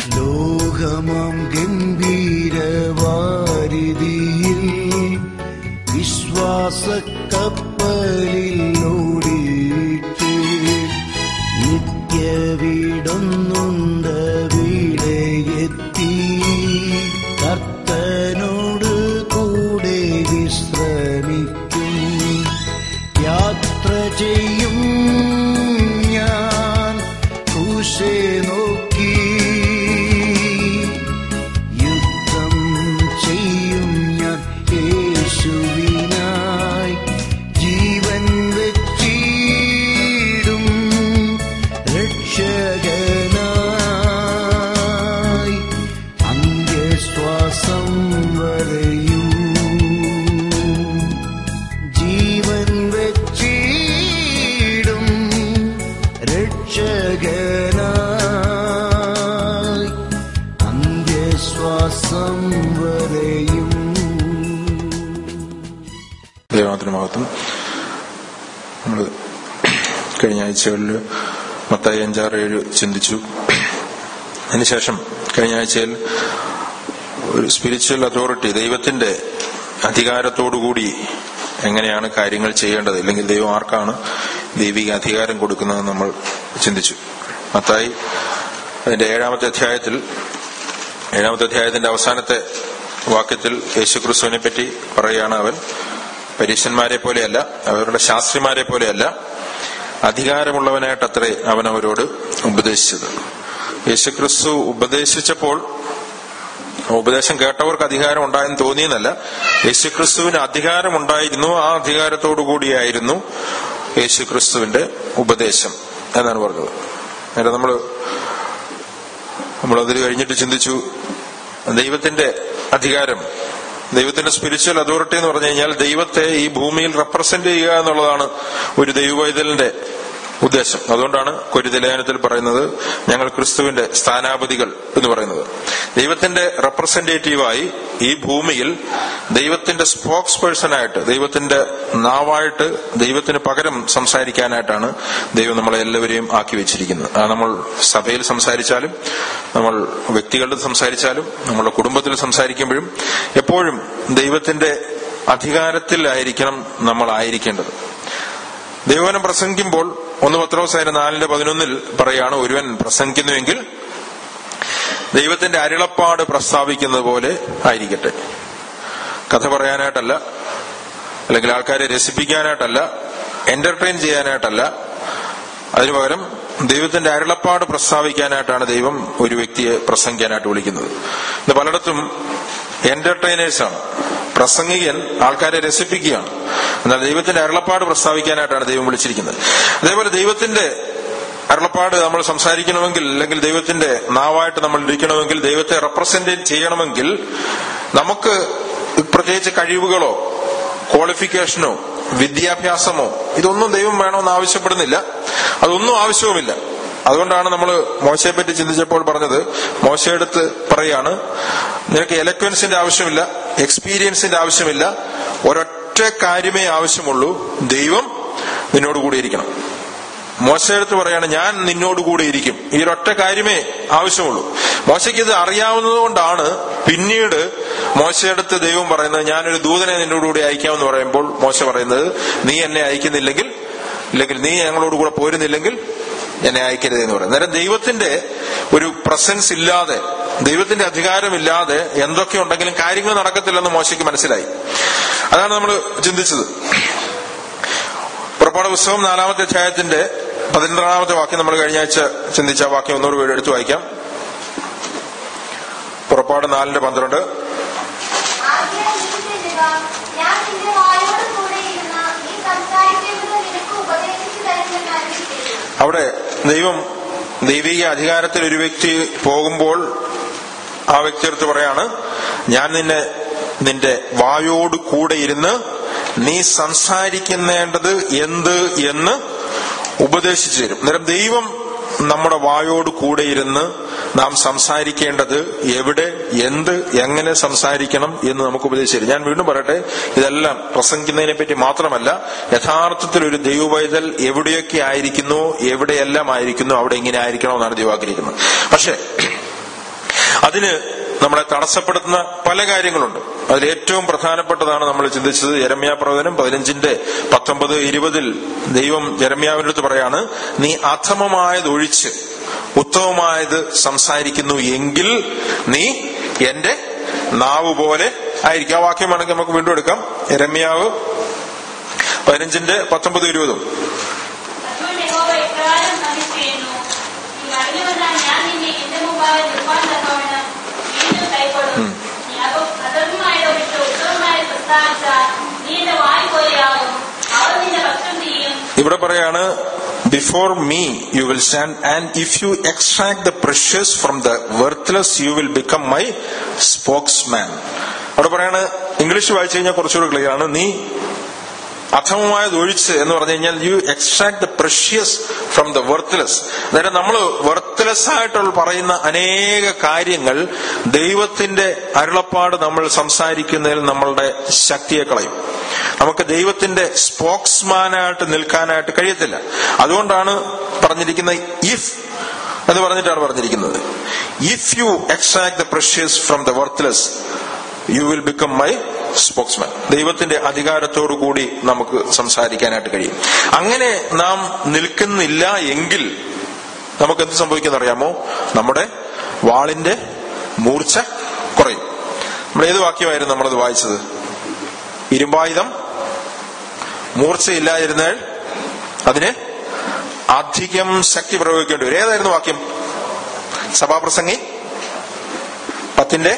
ലോകമാം ഗംഭീരവാരിതിയിൽ വിശ്വാസ കപ്പലിൽ ഓടിയിട്ട് നിത്യവിടൊന്നുണ്ട് വിടയെത്തി കർത്തനോട് കൂടെ വിശ്രമിക്കും യാത്ര ചെയ്യും ഞാൻ ക്രൂശെ നോക്കി യുദ്ധം ചെയ്യും ഞാൻ യേശുവിനായി ജീവൻ വെച്ചിടും രക്ഷകനായി അന്ത്യശ്വാസം വരെയും ജീവൻ വെച്ചിടും രക്ഷകനായി അന്ത്യശ്വാസം വരെയും ദൈവത്തിന് മഹത്വം നമ്മൾ കഴിഞ്ഞ ആഴ്ചകളിൽ മത്തായി അഞ്ചാറ് ഏഴ് ചിന്തിച്ചു അതിനുശേഷം കഴിഞ്ഞ ആഴ്ചയിൽ ഒരു സ്പിരിച്വൽ അതോറിറ്റി ദൈവത്തിന്റെ അധികാരത്തോടുകൂടി എങ്ങനെയാണ് കാര്യങ്ങൾ ചെയ്യേണ്ടത് ഇല്ലെങ്കിൽ ദൈവം ആർക്കാണ് ദൈവിക അധികാരം കൊടുക്കുന്നത് നമ്മൾ ചിന്തിച്ചു മത്തായി അതിന്റെ ഏഴാമത്തെ അധ്യായത്തിൽ ഏഴാമത്തെ അധ്യായത്തിന്റെ അവസാനത്തെ വാക്യത്തിൽ യേശുക്രിസ്തുവിനെ പറ്റി പറയുകയാണ് അവൻ പരീശന്മാരെ പോലെയല്ല അവരുടെ ശാസ്ത്രിമാരെ പോലെയല്ല അധികാരമുള്ളവനായിട്ടത്രേ അവൻ അവരോട് ഉപദേശിച്ചത് യേശുക്രിസ്തു ഉപദേശിച്ചപ്പോൾ ഉപദേശം കേട്ടവർക്ക് അധികാരം ഉണ്ടായെന്ന് തോന്നിയെന്നല്ല യേശുക്രിസ്തുവിന് അധികാരം ഉണ്ടായിരുന്നു ആ അധികാരത്തോടു കൂടിയായിരുന്നു യേശുക്രിസ്തുവിന്റെ ഉപദേശം എന്നാണ് പറഞ്ഞത് നേരെ നമ്മള് നമ്മളതിൽ കഴിഞ്ഞിട്ട് ചിന്തിച്ചു ദൈവത്തിന്റെ അധികാരം ദൈവത്തിന്റെ സ്പിരിച്വൽ അതോറിറ്റി എന്ന് പറഞ്ഞു കഴിഞ്ഞാൽ ദൈവത്തെ ഈ ഭൂമിയിൽ റെപ്രസെന്റ് ചെയ്യുക എന്നുള്ളതാണ് ഒരു ദൈവവൈതലിന്റെ ഉദ്ദേശം അതുകൊണ്ടാണ് കൊരിതലേഖനത്തിൽ പറയുന്നത് ഞങ്ങൾ ക്രിസ്തുവിന്റെ സ്ഥാനാപതികൾ എന്ന് പറയുന്നത് ദൈവത്തിന്റെ റെപ്രസെന്റേറ്റീവായി ഈ ഭൂമിയിൽ ദൈവത്തിന്റെ സ്പോക്സ് പേഴ്സണായിട്ട് ദൈവത്തിന്റെ നാവായിട്ട് ദൈവത്തിന് പകരം സംസാരിക്കാനായിട്ടാണ് ദൈവം നമ്മളെ എല്ലാവരെയും ആക്കി വെച്ചിരിക്കുന്നത് അത് നമ്മൾ സഭയിൽ സംസാരിച്ചാലും നമ്മൾ വ്യക്തികളുടെ സംസാരിച്ചാലും നമ്മുടെ കുടുംബത്തിൽ സംസാരിക്കുമ്പോഴും എപ്പോഴും ദൈവത്തിന്റെ അധികാരത്തിലായിരിക്കണം നമ്മൾ ആയിരിക്കേണ്ടത് ദൈവവനം പ്രസംഗിക്കുമ്പോൾ ഒന്ന് പത്രോസായ നാലിന്റെ പതിനൊന്നിൽ പറയാണ് ഒരുവൻ പ്രസംഗിക്കുന്നുവെങ്കിൽ ദൈവത്തിന്റെ അരുളപ്പാട് പ്രസ്താവിക്കുന്നത് പോലെ ആയിരിക്കട്ടെ കഥ പറയാനായിട്ടല്ല അല്ലെങ്കിൽ ആൾക്കാരെ രസിപ്പിക്കാനായിട്ടല്ല എന്റർടൈൻ ചെയ്യാനായിട്ടല്ല അതിനു പകരം ദൈവത്തിന്റെ അരുളപ്പാട് പ്രസ്താവിക്കാനായിട്ടാണ് ദൈവം ഒരു വ്യക്തിയെ പ്രസംഗിക്കാനായിട്ട് വിളിക്കുന്നത് ഇന്ന് പലയിടത്തും എന്റർടൈനേഴ്സാണ് പ്രസംഗികൻ ആൾക്കാരെ രസിപ്പിക്കുകയാണ് എന്നാൽ ദൈവത്തിന്റെ അരുളപ്പാട് പ്രസ്താവിക്കാനായിട്ടാണ് ദൈവം വിളിച്ചിരിക്കുന്നത് അതേപോലെ ദൈവത്തിന്റെ അരുളപ്പാട് നമ്മൾ സംസാരിക്കണമെങ്കിൽ അല്ലെങ്കിൽ ദൈവത്തിന്റെ നാവായിട്ട് നമ്മൾ ഇരിക്കണമെങ്കിൽ ദൈവത്തെ റെപ്രസെന്റ് ചെയ്യണമെങ്കിൽ നമുക്ക് പ്രത്യേകിച്ച് കഴിവുകളോ ക്വാളിഫിക്കേഷനോ വിദ്യാഭ്യാസമോ ഇതൊന്നും ദൈവം വേണമെന്ന് ആവശ്യപ്പെടുന്നില്ല അതൊന്നും ആവശ്യവുമില്ല അതുകൊണ്ടാണ് നമ്മൾ മോശയെ പറ്റി ചിന്തിച്ചപ്പോൾ പറഞ്ഞത് മോശയെടുത്ത് പറയാണ് നിനക്ക് എലക്വൻസിന്റെ ആവശ്യമില്ല എക്സ്പീരിയൻസിന്റെ ആവശ്യമില്ല ഒരൊറ്റ കാര്യമേ ആവശ്യമുള്ളൂ ദൈവം നിന്നോട് കൂടിയിരിക്കണം മോശയെടുത്ത് പറയാണ് ഞാൻ നിന്നോട് കൂടെ ഇരിക്കും ഈ ഒരൊറ്റ കാര്യമേ ആവശ്യമുള്ളൂ മോശയ്ക്ക് ഇത് അറിയാവുന്നത് കൊണ്ടാണ് പിന്നീട് മോശയെടുത്ത് ദൈവം പറയുന്നത് ഞാനൊരു ദൂതനെ നിന്നോട് കൂടി അയക്കാമെന്ന് പറയുമ്പോൾ മോശ പറയുന്നത് നീ എന്നെ അയക്കുന്നില്ലെങ്കിൽ ഇല്ലെങ്കിൽ നീ ഞങ്ങളോട് കൂടെ പോരുന്നില്ലെങ്കിൽ എന്നെ അയക്കരുത് എന്ന് പറയും നേരം ദൈവത്തിന്റെ ഒരു പ്രസൻസ് ഇല്ലാതെ ദൈവത്തിന്റെ അധികാരമില്ലാതെ എന്തൊക്കെ ഉണ്ടെങ്കിലും കാര്യങ്ങൾ നടക്കത്തില്ലെന്ന് മോശയ്ക്ക് മനസ്സിലായി അതാണ് നമ്മൾ ചിന്തിച്ചത് പുറപ്പാട് പുസ്തകം നാലാമത്തെ അധ്യായത്തിന്റെ പതിനൊന്നാമത്തെ വാക്യം നമ്മൾ കഴിഞ്ഞ ആഴ്ച ചിന്തിച്ച ആ വാക്യം ഒന്നുകൂടി വീട് എടുത്തു വായിക്കാം പുറപ്പാട് നാലിന്റെ പന്ത്രണ്ട് ആകയാൽ നീ ചെല്ലുക. ഞാൻ നിന്റെ വായോട് കൂടെ ഇരുന്ന് നീ സംസാരിക്കേണ്ടത് നിനക്ക് ഉപദേശിച്ചു തരുമെന്ന് അരുളിച്ചെയ്തു. അവിടെ ദൈവം ദൈവിക അധികാരത്തിൽ ഒരു വ്യക്തി പോകുമ്പോൾ ആ വ്യക്തി അടുത്ത് പറയാണ് ഞാൻ നിന്നെ നിന്റെ വായോട് കൂടെ ഇരുന്ന് നീ സംസാരിക്കേണ്ടത് എന്ത് എന്ന് ഉപദേശിച്ചു തരും അന്നേരം ദൈവം നമ്മുടെ വായോട് കൂടെ ഇരുന്ന് നാം സംസാരിക്കേണ്ടത് എവിടെ എന്ത് എങ്ങനെ സംസാരിക്കണം എന്ന് നമുക്ക് ഉപദേശിച്ചു തരും ഞാൻ വീണ്ടും പറയട്ടെ ഇതെല്ലാം പ്രസംഗിക്കുന്നതിനെ പറ്റി മാത്രമല്ല യഥാർത്ഥത്തിൽ ഒരു ദൈവവൈതൽ എവിടെയൊക്കെ ആയിരിക്കുന്നു എവിടെയെല്ലാം ആയിരിക്കുന്നു അവിടെ ഇങ്ങനെ ആയിരിക്കണം എന്നാണ് ദൈവം ആഗ്രഹിക്കുന്നത് പക്ഷേ അതിന് നമ്മളെ തടസ്സപ്പെടുത്തുന്ന പല കാര്യങ്ങളുണ്ട് അതിൽ ഏറ്റവും പ്രധാനപ്പെട്ടതാണ് നമ്മൾ ചിന്തിച്ചത് യരമ്യാ പ്രവചനം പതിനഞ്ചിന്റെ പത്തൊമ്പത് ഇരുപതിൽ ദൈവം യരമ്യാവിന്റെ അടുത്ത് പറയാണ് നീ അധമമായത് ഒഴിച്ച് ഉത്തമമായത് സംസാരിക്കുന്നു എങ്കിൽ നീ എന്റെ നാവ് പോലെ ആയിരിക്കും ആ വാക്യം വേണമെങ്കിൽ നമുക്ക് വീണ്ടും എടുക്കാം യരമ്യാവ് പതിനഞ്ചിന്റെ പത്തൊമ്പത് ഇരുപതും അതുകൊണ്ട് യഹോവ ഇപ്രകാരം അരുളിച്ചെയ്യുന്നു, നീ അറിഞ്ഞുവെന്നാൽ ഞാൻ നിന്നെ എന്റെ മുമ്പാകെ നിർമ്മാണം തക്കവണ്ണം വീണ്ടും കൈക്കൊള്ളും. നീ അധ- അധർമ്മമായത് ഒഴിച്ച് ഉത്തമമായത് പ്രസ്താവിച്ചാൽ നീ എന്റെ വായ് പോലെയാകും. അവർ നിന്റെ പക്ഷം ചെയ്യും. ഇവിടെ പറയാണ് before me you will stand and if you extract the precious from the worthless you will become my spokesman അവിടെ പറയാണ് ഇംഗ്ലീഷ് വായിച്ചു കഴിഞ്ഞാൽ കുറച്ചുകൂടി ക്ലിയർ ആണ് നീ അധമമായത് ഒഴിച്ച് എന്ന് പറഞ്ഞു കഴിഞ്ഞാൽ you extract the precious from the worthless അതായത് നമ്മൾ വെർത്ത്ലെസ് ആയിട്ടുള്ള പറയുന്ന അനേക കാര്യങ്ങൾ ദൈവത്തിന്റെ അരുളപ്പാട് നമ്മൾ സംസാരിക്കുന്നതിൽ നമ്മളുടെ ശക്തിയെ കളയും നമുക്ക് ദൈവത്തിന്റെ സ്പോക്സ്മാനായിട്ട് നിൽക്കാനായിട്ട് കഴിയത്തില്ല അതുകൊണ്ടാണ് പറഞ്ഞിരിക്കുന്നത് ഇഫ് എന്ന് പറഞ്ഞിട്ടാണ് പറഞ്ഞിരിക്കുന്നത് if you extract the precious from the worthless you will become my spokesman ദൈവത്തിന്റെ അധികാരത്തോടു കൂടി നമുക്ക് സംസാരിക്കാനായിട്ട് കഴിയും അങ്ങനെ നാം നിൽക്കുന്നില്ല എങ്കിൽ നമുക്ക് എന്ത് സംഭവിക്കുന്ന അറിയാമോ നമ്മുടെ വാളിന്റെ മൂർച്ച കുറയും നമ്മൾ ഏത് വാക്യമായിരുന്നു നമ്മളത് വായിച്ചത് ഇരുമ്പായുധം മൂർച്ചയില്ലാതിരുന്നാൽ അതിന് അധികം ശക്തി പ്രയോഗിക്കേണ്ടി വരും ഏതായിരുന്നു വാക്യം സഭാപ്രസംഗി പത്തിന്റെ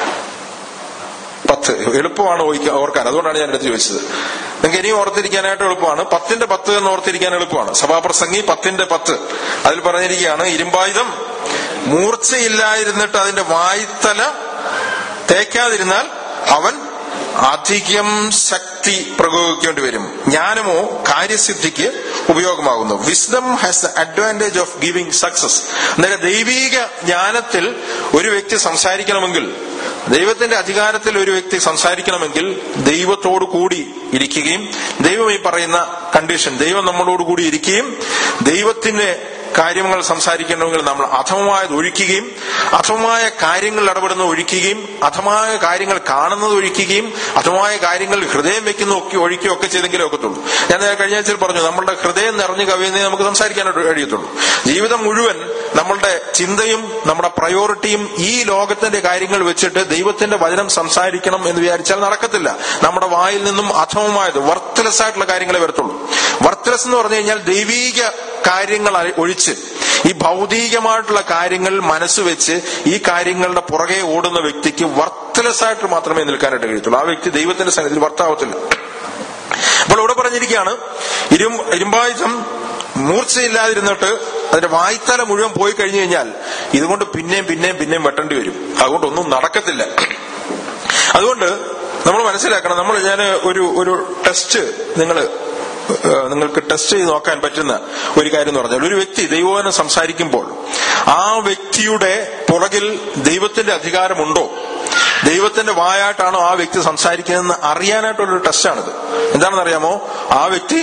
പത്ത് എളുപ്പമാണ് ഓയിക്ക- ഓർക്കാൻ അതുകൊണ്ടാണ് ഞാൻ എടുത്ത് ചോദിച്ചത് നിങ്ങൾക്ക് ഇനിയും ഓർത്തിരിക്കാനായിട്ട് എളുപ്പമാണ് പത്തിന്റെ പത്ത് എന്ന് ഓർത്തിരിക്കാൻ എളുപ്പമാണ് സഭാപ്രസംഗി പത്തിന്റെ പത്ത് അതിൽ പറഞ്ഞിരിക്കുകയാണ് ഇരുമ്പായുധം മൂർച്ചയില്ലായിരുന്നിട്ട് അതിന്റെ വായ്ത്തല തേക്കാതിരുന്നാൽ അവൻ അധികം ശക്തി പ്രയോഗിക്കേണ്ടി വരും ജ്ഞാനമോ കാര്യസിദ്ധിക്ക് ഉപയോഗമാകുന്നു wisdom has the advantage of giving success അന്നേരം ദൈവീക ജ്ഞാനത്തിൽ ഒരു വ്യക്തി സംസാരിക്കണമെങ്കിൽ ദൈവത്തിന്റെ അധികാരത്തിൽ ഒരു വ്യക്തി സംസാരിക്കണമെങ്കിൽ ദൈവത്തോടു കൂടി ഇരിക്കുകയും ദൈവം ഈ പറയുന്ന കണ്ടീഷൻ ദൈവം നമ്മളോട് കൂടി ഇരിക്കുകയും ദൈവത്തിന്റെ കാര്യങ്ങൾ സംസാരിക്കണമെങ്കിൽ നമ്മൾ അധമമായത് ഒഴിക്കുകയും അധമമായ കാര്യങ്ങൾ ഇടപെടുന്നത് ഒഴിക്കുകയും അധമായ കാര്യങ്ങൾ കാണുന്നത് ഒഴിക്കുകയും അധമായ കാര്യങ്ങൾ ഹൃദയം വെക്കുന്ന ഒക്കെ ഒഴിക്കുകയും ഒക്കെ ചെയ്തെങ്കിലേ ഒക്കത്തുള്ളൂ ഞാൻ നേരെ കഴിഞ്ഞ ആഴ്ചയിൽ പറഞ്ഞു നമ്മളുടെ ഹൃദയം നിറഞ്ഞു കവിയുന്നേ നമുക്ക് സംസാരിക്കാനായിട്ട് കഴിയത്തുള്ളൂ ജീവിതം മുഴുവൻ നമ്മളുടെ ചിന്തയും നമ്മുടെ പ്രയോറിറ്റിയും ഈ ലോകത്തിന്റെ കാര്യങ്ങൾ വെച്ചിട്ട് ദൈവത്തിന്റെ വചനം സംസാരിക്കണം എന്ന് വിചാരിച്ചാൽ നടക്കത്തില്ല നമ്മുടെ വായിൽ നിന്നും അധമമായത് വർത്ത്ലെസ് ആയിട്ടുള്ള കാര്യങ്ങളെ വരത്തുള്ളൂ വർത്ത്ലെസ് എന്ന് പറഞ്ഞു കഴിഞ്ഞാൽ ദൈവീക കാര്യങ്ങൾ അ- ഒഴിച്ച് ഈ ഭൗതികമായിട്ടുള്ള കാര്യങ്ങൾ മനസ്സ് വെച്ച് ഈ കാര്യങ്ങളുടെ പുറകെ ഓടുന്ന വ്യക്തിക്ക് വർത്ത്ലെസ് ആയിട്ട് മാത്രമേ നിൽക്കാനായിട്ട് കഴിയത്തുള്ളൂ ആ വ്യക്തി ദൈവത്തിന്റെ സന്നിധിയിൽ വർത്താവത്തില്ല അപ്പോൾ ഇവിടെ പറഞ്ഞിരിക്കുകയാണ് ഇരും ഇരുമ്പായുധം മൂർച്ചയില്ലാതിരുന്നിട്ട് അതിന്റെ വായ്ത്തല മുഴുവൻ പോയി കഴിഞ്ഞു കഴിഞ്ഞാൽ ഇതുകൊണ്ട് പിന്നെയും പിന്നെയും പിന്നെയും വെട്ടേണ്ടി വരും അതുകൊണ്ട് ഒന്നും നടക്കത്തില്ല അതുകൊണ്ട് നമ്മൾ മനസ്സിലാക്കണം നമ്മൾ ഞാൻ ഒരു ഒരു ടെസ്റ്റ് നിങ്ങൾ നിങ്ങൾക്ക് ടെസ്റ്റ് ചെയ്ത് നോക്കാൻ പറ്റുന്ന ഒരു കാര്യം എന്ന് പറഞ്ഞാൽ ഒരു വ്യക്തി ദൈവവചനം സംസാരിക്കുമ്പോൾ ആ വ്യക്തിയുടെ പുറകിൽ ദൈവത്തിന്റെ അധികാരമുണ്ടോ ദൈവത്തിന്റെ വായായിട്ടാണോ ആ വ്യക്തി സംസാരിക്കുന്നതെന്ന് അറിയാനായിട്ടുള്ളൊരു ടെസ്റ്റാണിത് എന്താണെന്ന് അറിയാമോ ആ വ്യക്തി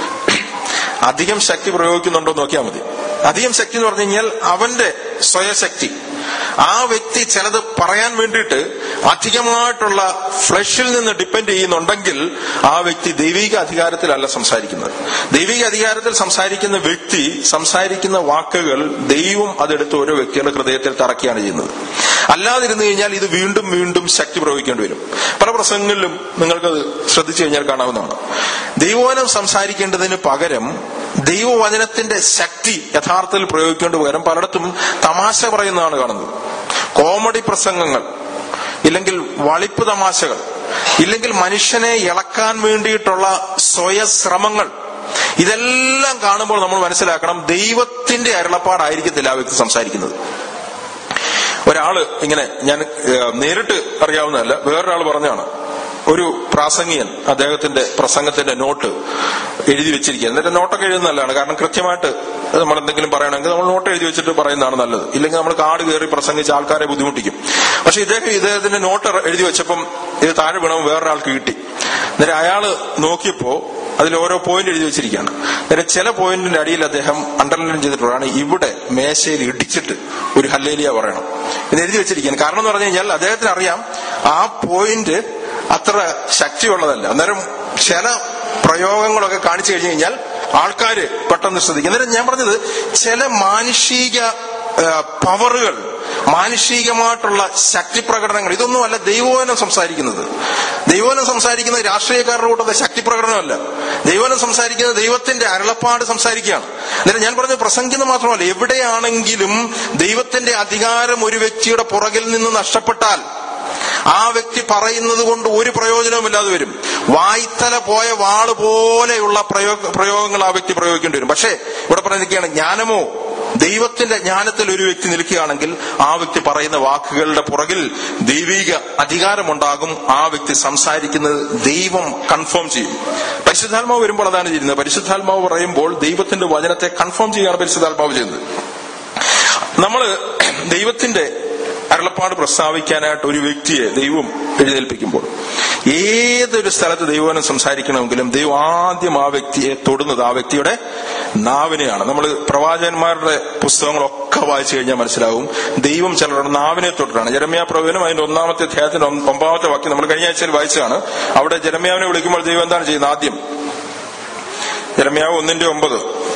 അധികം ശക്തി പ്രയോഗിക്കുന്നുണ്ടോ എന്ന് നോക്കിയാൽ മതി അധികം ശക്തി എന്ന് പറഞ്ഞു കഴിഞ്ഞാൽ അവന്റെ സ്വയശക്തി ആ വ്യക്തി ചിലത് പറയാൻ വേണ്ടിയിട്ട് അധികമായിട്ടുള്ള ഫ്ലഷിൽ നിന്ന് ഡിപ്പെൻഡ് ചെയ്യുന്നുണ്ടെങ്കിൽ ആ വ്യക്തി ദൈവിക അധികാരത്തിലല്ല സംസാരിക്കുന്നത് ദൈവിക അധികാരത്തിൽ സംസാരിക്കുന്ന വ്യക്തി സംസാരിക്കുന്ന വാക്കുകൾ ദൈവം അതെടുത്ത് ഓരോ വ്യക്തിയുടെ ഹൃദയത്തിൽ തറക്കുകയാണ് ചെയ്യുന്നത് അല്ലാതിരുന്നു കഴിഞ്ഞാൽ ഇത് വീണ്ടും വീണ്ടും ശക്തി പ്രയോഗിക്കേണ്ടി വരും പല പ്രസംഗങ്ങളിലും നിങ്ങൾക്കത് ശ്രദ്ധിച്ചു കഴിഞ്ഞാൽ കാണാവുന്നതാണ് ദൈവവചനം സംസാരിക്കേണ്ടതിന് പകരം ദൈവവചനത്തിന്റെ ശക്തി യഥാർത്ഥത്തിൽ പ്രയോഗിക്കേണ്ട പകരം പലയിടത്തും തമാശ പറയുന്നതാണ് കാണുന്നത് കോമഡി പ്രസംഗങ്ങൾ ഇല്ലെങ്കിൽ വളിപ്പ് തമാശകൾ ഇല്ലെങ്കിൽ മനുഷ്യനെ ഇളക്കാൻ വേണ്ടിയിട്ടുള്ള സ്വയശ്രമങ്ങൾ ഇതെല്ലാം കാണുമ്പോൾ നമ്മൾ മനസ്സിലാക്കണം ദൈവത്തിന്റെ അരുളപ്പാടായിരിക്കത്തില്ല ആ വ്യക്തി സംസാരിക്കുന്നത് ഒരാള് ഇങ്ങനെ ഞാൻ ഏഹ്, നേരിട്ട് അറിയാവുന്നതല്ല വേറൊരാൾ പറഞ്ഞാണ് ഒരു പ്രാസംഗികൻ അദ്ദേഹത്തിന്റെ പ്രസംഗത്തിന്റെ നോട്ട് എഴുതി വെച്ചിരിക്കുക എന്നിട്ട് നോട്ടൊക്കെ എഴുതുന്നതല്ലാണ് കാരണം കൃത്യമായിട്ട് നമ്മൾ എന്തെങ്കിലും പറയണമെങ്കിൽ നമ്മൾ നോട്ട് എഴുതി വെച്ചിട്ട് പറയുന്നതാണ് നല്ലത് ഇല്ലെങ്കിൽ നമ്മൾ കാട് കയറി പ്രസംഗിച്ച് ആൾക്കാരെ ബുദ്ധിമുട്ടിക്കും പക്ഷെ ഇദ്ദേഹം ഇദ്ദേഹത്തിന്റെ നോട്ട് എഴുതി വെച്ചപ്പം ഇത് താഴെ വീണവും വേറൊരാൾക്ക് കിട്ടി എന്നിട്ട് അയാള് നോക്കിയപ്പോ അതിൽ ഓരോ പോയിന്റ് എഴുതി വെച്ചിരിക്കുകയാണ് എന്നിട്ട് ചില പോയിന്റിന്റെ അടിയിൽ അദ്ദേഹം അണ്ടർലൈൻ ചെയ്തിട്ടുള്ളതാണ് ഇവിടെ മേശയിൽ ഇടിച്ചിട്ട് ഒരു ഹല്ലേലിയ പറയണം എന്ന് എഴുതി വെച്ചിരിക്കുകയാണ് കാരണം എന്ന് പറഞ്ഞു കഴിഞ്ഞാൽ അദ്ദേഹത്തിന് അറിയാം ആ പോയിന്റ് അത്ര ശക്തിയുള്ളതല്ല അന്നേരം ചില പ്രയോഗങ്ങളൊക്കെ കാണിച്ചു കഴിഞ്ഞു കഴിഞ്ഞാൽ ആൾക്കാര് പെട്ടെന്ന് ശ്രദ്ധിക്കും അന്നേരം ഞാൻ പറഞ്ഞത് ചില മാനുഷിക പവറുകൾ മാനുഷികമായിട്ടുള്ള ശക്തി പ്രകടനങ്ങൾ ഇതൊന്നുമല്ല ദൈവോനം സംസാരിക്കുന്നത് ദൈവോനം സംസാരിക്കുന്നത് രാഷ്ട്രീയക്കാരുടെ കൂട്ടത്തെ ശക്തി പ്രകടനമല്ല ദൈവോനം സംസാരിക്കുന്നത് ദൈവത്തിന്റെ അരുളപ്പാട് സംസാരിക്കുകയാണ് എന്നിട്ട് ഞാൻ പറഞ്ഞത് പ്രസംഗിക്കുന്നത് മാത്രമല്ല എവിടെയാണെങ്കിലും ദൈവത്തിന്റെ അധികാരം ഒരു വ്യക്തിയുടെ പുറകിൽ നിന്ന് നഷ്ടപ്പെട്ടാൽ ആ വ്യക്തി പറയുന്നത് കൊണ്ട് ഒരു പ്രയോജനവുമില്ലാതെ വരും വായ്ത്തല പോയ വാള് പോലെയുള്ള പ്രയോഗ പ്രയോഗങ്ങൾ ആ വ്യക്തി പ്രയോഗിക്കേണ്ടി വരും പക്ഷേ ഇവിടെ പറഞ്ഞിരിക്കുകയാണ് ജ്ഞാനമോ ദൈവത്തിന്റെ ജ്ഞാനത്തിൽ ഒരു വ്യക്തി നിൽക്കുകയാണെങ്കിൽ ആ വ്യക്തി പറയുന്ന വാക്കുകളുടെ പുറകിൽ ദൈവിക അധികാരമുണ്ടാകും ആ വ്യക്തി സംസാരിക്കുന്നത് ദൈവം കൺഫേം ചെയ്യും പരിശുദ്ധാത്മാവ് വരുമ്പോൾ അതാണ് ചെയ്യുന്നത് പരിശുദ്ധാത്മാവ് പറയുമ്പോൾ ദൈവത്തിന്റെ വചനത്തെ കൺഫേം ചെയ്യുകയാണ് പരിശുദ്ധാത്മാവ് ചെയ്യുന്നത് നമ്മള് ദൈവത്തിന്റെ അരുളപ്പാട് പ്രസ്താവിക്കാനായിട്ട് ഒരു വ്യക്തിയെ ദൈവം എഴുന്നേൽപ്പിക്കുമ്പോൾ ഏതൊരു സ്ഥലത്ത് ദൈവവനം സംസാരിക്കണമെങ്കിലും ദൈവം ആദ്യം ആ വ്യക്തിയെ തൊടുന്നത് ആ വ്യക്തിയുടെ നാവിനെയാണ് നമ്മൾ പ്രവാചകന്മാരുടെ പുസ്തകങ്ങളൊക്കെ വായിച്ചു കഴിഞ്ഞാൽ മനസ്സിലാവും ദൈവം ചിലരുടെ നാവിനെ തൊട്ടിട്ടാണ് ജരമ്യ പ്രവചനം അതിന്റെ ഒന്നാമത്തെ അധ്യായത്തിന്റെ ഒമ്പതാമത്തെ വാക്യം നമ്മൾ കഴിഞ്ഞ ആഴ്ചയിൽ വായിച്ചതാണ് അവിടെ ജരമ്യാവിനെ വിളിക്കുമ്പോൾ ദൈവം എന്താണ് ചെയ്യുന്നത് ആദ്യം ജരമ്യാവ് ഒന്നിന്റെ ഒമ്പത്